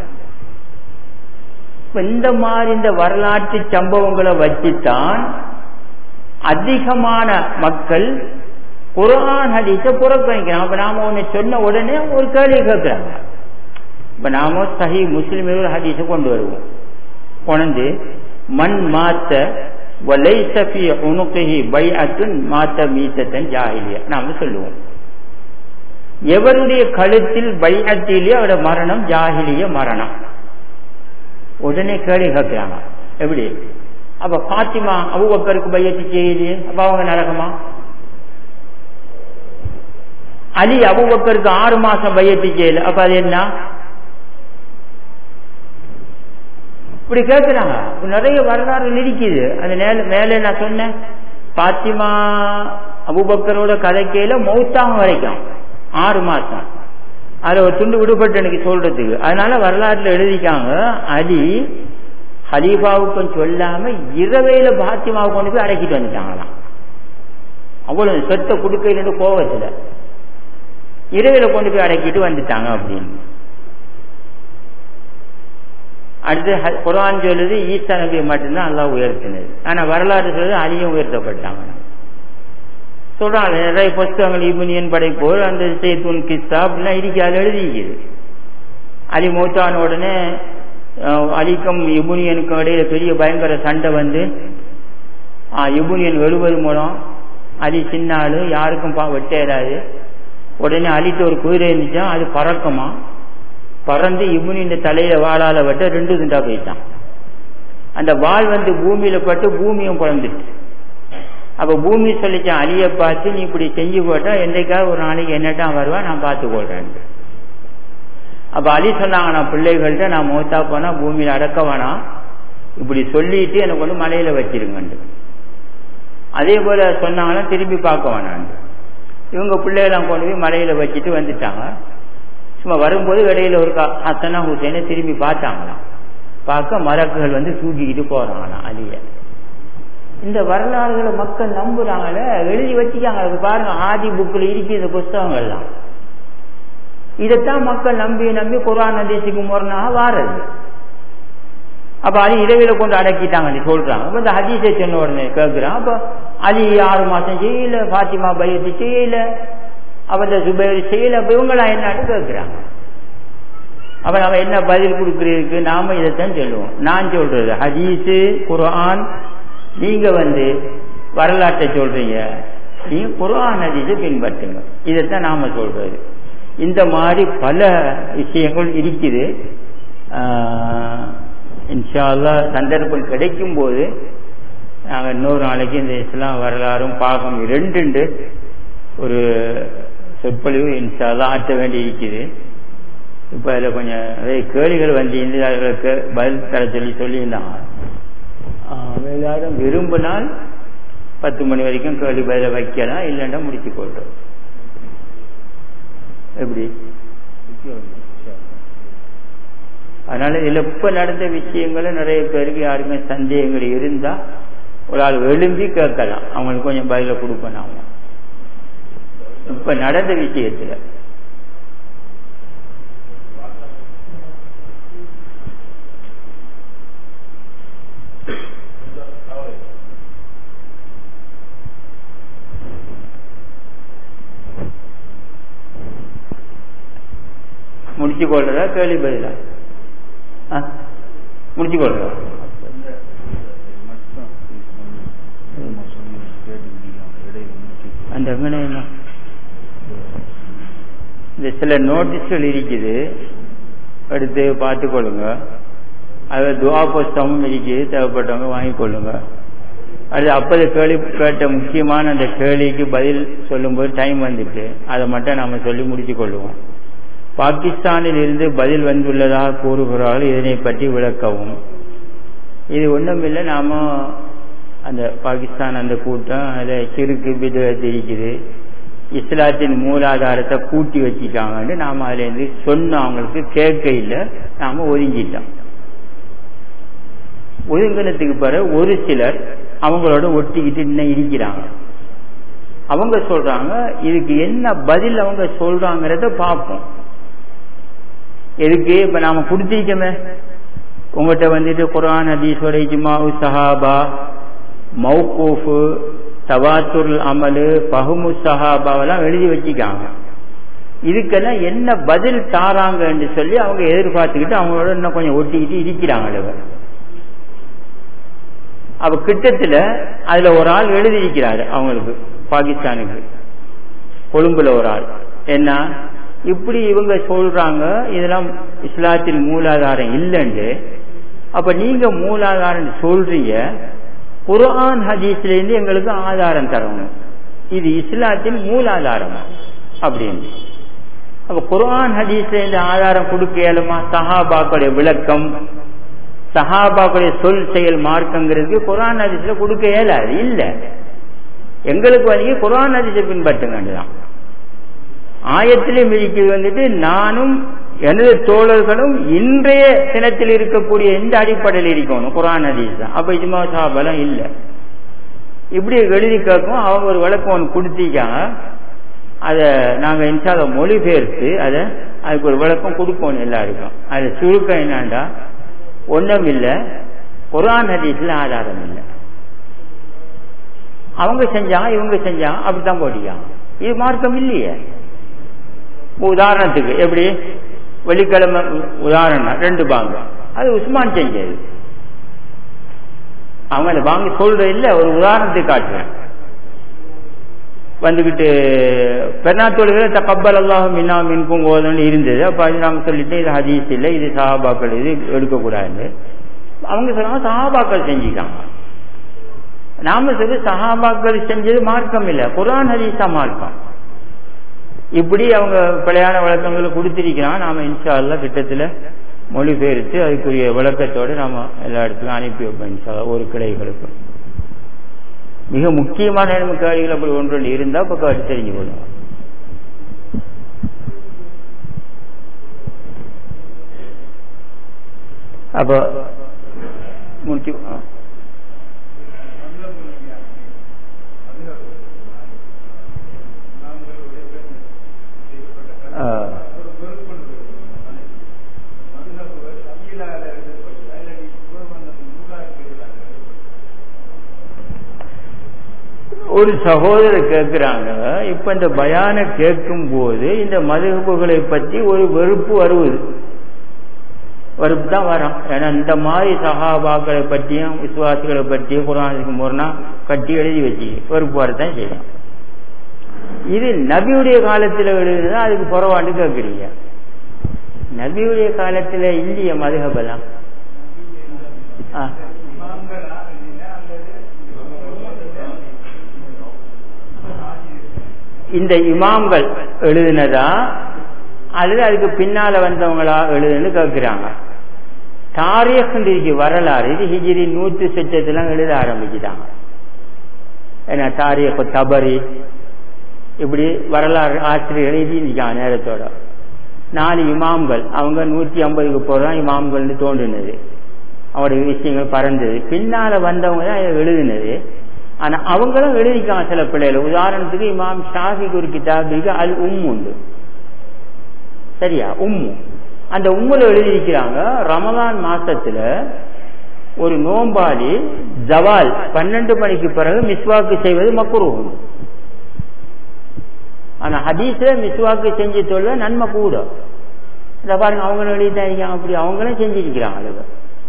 இந்த மாதிரி இந்த வரலாற்று சம்பவங்களை வச்சுத்தான் அதிகமான மக்கள் குரான் ஹதீஸ புறக்கணிக்கிறான் அப்ப நாம ஒண்ணு சொன்ன உடனே ஒரு கேள்வி கேட்கிறாங்க இப்ப நாம சஹி முஸ்லிம் ஹதீஸ கொண்டு வருவோம் கொண்டு மண் மாத்த வலைச ஃபி உனுகிஹி பைஅத்துன் மாத்த மீத்தத்தன் ஜாஹிலியா நாம சொல்லுவோம் எவருடைய கழுத்தில் பைஅத்திலேயே அவரோட மரணம் ஜாஹிலிய மரணம் உடனே கேள்வி கேட்கிறாங்க எப்படி அப்ப பாத்திமா அபுபக்கருக்கு பையத்து செய்யலையே அப்ப அவங்க நரகமா அலி அபுபக்கருக்கு ஆறு மாசம் பையத்து செய்யல அப்ப அது என்ன இப்படி கேட்கிறாங்க நிறைய வரலாறு இருக்குது அது மேல மேலே நான் சொன்னேன் பாத்திமா அபுபக்கரோட கதைக்கையில மௌத்தாம் வரைக்கும் ஆறு மாசம் அதுல ஒரு துண்டு விடுபட்டு எனக்கு சொல்றதுக்கு அதனால வரலாற்றுல எழுதிக்காங்க அலி ஹலீஃபாவுக்கும் சொல்லாம இரவையில பாத்திமாவை கொண்டு போய் அடக்கிட்டு வந்துட்டாங்களாம் அவ்வளவு சொத்தை கொடுக்கையில கோவத்துல இரவில கொண்டு போய் அடக்கிட்டு வந்துட்டாங்க அப்படின்னு அடுத்து குரான் சொல்லுது ஈசா நபியை மட்டும்தான் நல்லா உயர்த்தினது ஆனா வரலாறு சொல்லுது அலியும் உயர்த்தப்பட்டாங்க சொல்றாங்க நிறைய புஸ்தகங்கள் இபுனியன் படைப்போர் அந்த சேத்துன் கிஸ்தா அப்படிலாம் இருக்கு அது எழுதிக்குது அலி மூத்தான உடனே அலிக்கும் இபுனியனுக்கும் இடையில பெரிய பயங்கர சண்டை வந்து இபுனியன் வெளுவது மூலம் அலி சின்ன ஆளு யாருக்கும் வெட்டேறாது உடனே அலிட்டு ஒரு குதிரை இருந்துச்சா அது பறக்குமா பறந்து இபுனின் தலையில வாழால வெட்ட ரெண்டு துண்டா போயிட்டான் அந்த வால் வந்து பூமியில பட்டு பூமியும் குழந்துட்டு அப்ப பூமி சொல்லிச்சான் அலிய பார்த்து நீ இப்படி செஞ்சு போட்டா என்றைக்காவது ஒரு நாளைக்கு என்னட்டா வருவா நான் பார்த்து கொள்றேன் அப்ப அலி சொன்னாங்க நான் பிள்ளைகள்கிட்ட நான் மூத்தா போனா பூமியில அடக்க வேணாம் இப்படி சொல்லிட்டு எனக்கு வந்து மலையில வச்சிருங்க அதே போல சொன்னாங்கன்னா திரும்பி பார்க்க வேணான் இவங்க பிள்ளைகளாம் கொண்டு போய் மலையில வச்சுட்டு வந்துட்டாங்க சும்மா வரும்போது இடையில ஒரு ஹசனா ஹுசைனை திரும்பி பார்த்தாங்களாம் பார்க்க மரக்குகள் வந்து தூக்கிக்கிட்டு போறாங்களாம் அலிய இந்த வரலாறுகளை மக்கள் நம்புறாங்கல்ல எழுதி வச்சுக்காங்க அது பாருங்க ஆதி புக்கில் இருக்கு இந்த புஸ்தகங்கள்லாம் இதைத்தான் மக்கள் நம்பி நம்பி குரான் நதீசுக்கு முரணாக வாரது அப்ப அலி இரவில கொண்டு அடக்கிட்டாங்க சொல்றாங்க அப்ப இந்த ஹதீஸை சொன்ன உடனே கேட்கிறான் அப்ப அலி ஆறு மாசம் செய்யல பாத்திமா பையத்து செய்யல அப்ப இந்த சுபேர் செய்யல அப்ப இவங்களா என்னன்னு கேட்கிறாங்க அப்ப நம்ம என்ன பதில் கொடுக்கறதுக்கு நாம இதைத்தான் சொல்லுவோம் நான் சொல்றது ஹதீஸு குரான் நீங்க வந்து வரலாற்றை சொல்றீங்க நீங்க குரான் ஹதீஸை பின்பற்றுங்க இதைத்தான் நாம சொல்றது இந்த மாதிரி பல விஷயங்கள் இருக்குது இன்ஷால்லா சந்தர்ப்பம் கிடைக்கும் போது நாங்கள் இன்னொரு நாளைக்கு இந்த இஸ்லாம் வரலாறும் பாகம் இரண்டு ஒரு சொற்பொழிவு இன்ஷால்லா ஆற்ற வேண்டி இருக்குது இப்போ அதில் கொஞ்சம் நிறைய கேள்விகள் வந்து அதுகளுக்கு பதில் தர சொல்லி சொல்லியிருந்தாங்க எல்லாரும் விரும்பினால் பத்து மணி வரைக்கும் கேள்வி பதில வைக்கலாம் இல்லைன்னா முடிச்சு கொள்றோம் எப்படி அதனால இதுல இப்ப நடந்த விஷயங்கள நிறைய பேருக்கு யாருமே சந்தேகங்கள் இருந்தா ஒரு ஆள் எழும்பி கேட்கலாம் அவங்களுக்கு கொஞ்சம் பதில கொடுப்பேன் நாம இப்ப நடந்த விஷயத்துல முடிச்சு கொள்றதா கேள்வி பதிலா முடிச்சு கொள்றதா அந்த என்ன இந்த சில நோட்டீஸ்கள் இருக்குது எடுத்து பார்த்து கொள்ளுங்க அது துவா புஸ்தகமும் இருக்குது தேவைப்பட்டவங்க வாங்கிக்கொள்ளுங்க அது அப்போது கேள்வி கேட்ட முக்கியமான அந்த கேள்விக்கு பதில் சொல்லும்போது டைம் வந்துட்டு அதை மட்டும் நம்ம சொல்லி முடிச்சு கொள்ளுவோம் பாகிஸ்தானில் இருந்து பதில் வந்துள்ளதாக கூறுகிறார்கள் இதனை பற்றி விளக்கவும் இது ஒன்றுமில்லை நாம அந்த பாகிஸ்தான் அந்த கூட்டம் அதில் சிறுக்கு பிதுவத்து இருக்குது இஸ்லாத்தின் மூலாதாரத்தை கூட்டி வச்சுட்டாங்கன்னு நாம் அதுலேருந்து சொன்னோம் அவங்களுக்கு கேட்க இல்லை நாம் ஒதுங்கிட்டோம் ஒதுங்கினத்துக்கு பிறகு ஒரு சிலர் அவங்களோட ஒட்டிக்கிட்டு இன்னும் இருக்கிறாங்க அவங்க சொல்றாங்க இதுக்கு என்ன பதில் அவங்க சொல்றாங்கிறத பார்ப்போம் எதுக்கு இப்ப நாம கொடுத்திருக்கோமே உங்கள்கிட்ட வந்துட்டு குரான் ஹதீஸ்வர இஜ்மாவு சஹாபா மௌகூஃபு தவாத்துல் அமலு பஹுமு சஹாபாவெல்லாம் எழுதி வச்சுக்காங்க இதுக்கெல்லாம் என்ன பதில் தாராங்கன்னு சொல்லி அவங்க எதிர்பார்த்துக்கிட்டு அவங்களோட இன்னும் கொஞ்சம் ஒட்டிக்கிட்டு இருக்கிறாங்க அவ கிட்டத்துல அதுல ஒரு ஆள் எழுதியிருக்கிறாரு அவங்களுக்கு பாகிஸ்தானுக்கு கொழும்புல ஒரு ஆள் என்ன இப்படி இவங்க சொல்றாங்க இதெல்லாம் இஸ்லாத்தின் மூலாதாரம் இல்லைன்னு அப்ப நீங்க மூலாதாரம் சொல்றீங்க குரான் ஹதீஸ்ல இருந்து எங்களுக்கு ஆதாரம் தரணும் இது இஸ்லாத்தின் மூலாதாரம் அப்படின்னு அப்ப குரான் ஹதீஸ்ல இருந்து ஆதாரம் கொடுக்க இயலுமா சஹாபாக்களுடைய விளக்கம் சஹாபாக்களுடைய சொல் செயல் மார்க்கங்கிறதுக்கு குரான் ஹதீஸ்ல கொடுக்க இயலாது இல்ல எங்களுக்கு வந்து குரான் ஹதீஸை பின்பற்றுங்கன்றுதான் ஆயத்திலே மிதிக்கிறது வந்துட்டு நானும் எனது தோழர்களும் இன்றைய தினத்தில் இருக்கக்கூடிய எந்த அடிப்படையில் இருக்கணும் குரான் ஹதீஸ் தான் அப்ப இஜ்மா சாபலம் இல்லை இப்படி எழுதி கேட்கும் அவங்க ஒரு விளக்கம் ஒன்று கொடுத்திருக்காங்க அதை நாங்கள் இன்ஷால மொழிபெயர்த்து அதை அதுக்கு ஒரு விளக்கம் கொடுக்கணும் எல்லாருக்கும் அது சுருக்கம் என்னாண்டா ஒன்றும் இல்லை குரான் ஹதீஸ்ல ஆதாரம் இல்லை அவங்க செஞ்சாங்க இவங்க செஞ்சாங்க அப்படித்தான் போட்டிக்காங்க இது மார்க்கம் இல்லையே உதாரணத்துக்கு எப்படி வெள்ளிக்கிழமை உதாரணம் ரெண்டு பாங்கு அது உஸ்மான் செஞ்சது அவங்க அந்த பாங்கு சொல்றது இல்லை ஒரு உதாரணத்துக்கு காட்டுறேன் வந்துகிட்டு பெருநாத்தொழுகிற தக்கப்பல் அல்லாஹ் மின்னா மின்கும் ஓதன்னு இருந்தது அப்ப அது நாங்க சொல்லிட்டு இது ஹதீஸ் இல்லை இது சஹாபாக்கள் இது எடுக்கக்கூடாது அவங்க சொன்னாங்க சஹாபாக்கள் செஞ்சுட்டாங்க நாம சொல்லி சஹாபாக்கள் செஞ்சது மார்க்கம் இல்லை குரான் ஹதீஸா மார்க்கம் இப்படி அவங்க பிழையான விளக்கங்களை கொடுத்திருக்கிறான் நாம இன்ஷா அல்லா கிட்டத்தில் மொழிபெயர்த்து அதுக்குரிய விளக்கத்தோடு நாம எல்லா இடத்துக்கும் அனுப்பி வைப்போம் இன்ஷா ஒரு கிளைகளுக்கு மிக முக்கியமான நம்ம கேள்விகள் அப்படி ஒன்று இருந்தா இப்ப கேட்டு தெரிஞ்சு கொள்ளும் அப்போ முடிச்சு ஒரு சகோதரர் கேட்கிறாங்க இப்ப இந்த பயான கேட்கும் போது இந்த மதுகுகளை பற்றி ஒரு வெறுப்பு வருவது வெறுப்பு தான் வரும் ஏன்னா இந்த மாதிரி சகாபாக்களை பற்றியும் விசுவாசிகளை பற்றியும் குரானுக்கு முறைனா கட்டி எழுதி வச்சு வெறுப்பு வரத்தான் செய்யும் இது நபியுடைய காலத்தில் எழுதுனா அதுக்கு புறவாண்டு கேட்குறீங்க நபியுடைய காலத்தில் இல்லைய மதுகபலாம் ஆ இந்த இமாம்கள் எழுதினதா அல்லது அதுக்கு பின்னால வந்தவங்களா எழுதுன்னு கேட்கிறாங்க தாரியக்கு வரலாறு இது ஹிஜிரி நூற்றி சொச்சத்தெல்லாம் எழுத ஆரம்பிச்சுட்டாங்க ஏன்னா தாரியக்கு தபரி இப்படி வரலாறு ஆசிரியர்கள் எழுதியிருக்காங்க நேரத்தோட நாலு இமாம்கள் அவங்க நூற்றி ஐம்பதுக்கு போறதான் இமாம்கள்னு தோன்றினது அவருடைய விஷயங்கள் பறந்தது பின்னால வந்தவங்க தான் இதை எழுதினது ஆனா அவங்களும் எழுதிக்காங்க சில பிள்ளைகள் உதாரணத்துக்கு இமாம் ஷாஃபிக்கு ஒரு கிதாபிக்கு அல் உம் உண்டு சரியா உம்மு அந்த உம்முல எழுதியிருக்கிறாங்க ரமலான் மாசத்துல ஒரு நோம்பாளி ஜவால் பன்னெண்டு மணிக்கு பிறகு மிஸ்வாக்கு செய்வது மக்குருவும் ஆனா ஹதீஸ்ல மிஸ்வாக்கு செஞ்சு சொல்ல நன்மை கூட இதை பாருங்க அவங்களும் எழுதிதான் இருக்காங்க அப்படி அவங்களும் செஞ்சிருக்கிறாங்க அதுக்கு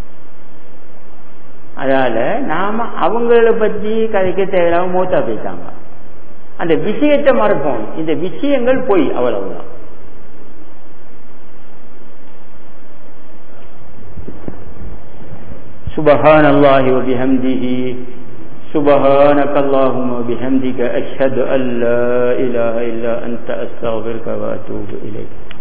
அதனால நாம அவங்கள பத்தி கதைக்க தேவையில்லாம மூத்தா போயிட்டாங்க அந்த விஷயத்தை மறப்போம் இந்த விஷயங்கள் போய் அவ்வளவுதான் سبحان الله وبحمده سبحانك اللهم وبحمدك أشهد أن لا إله إلا أنت أستغفرك وأتوب إليك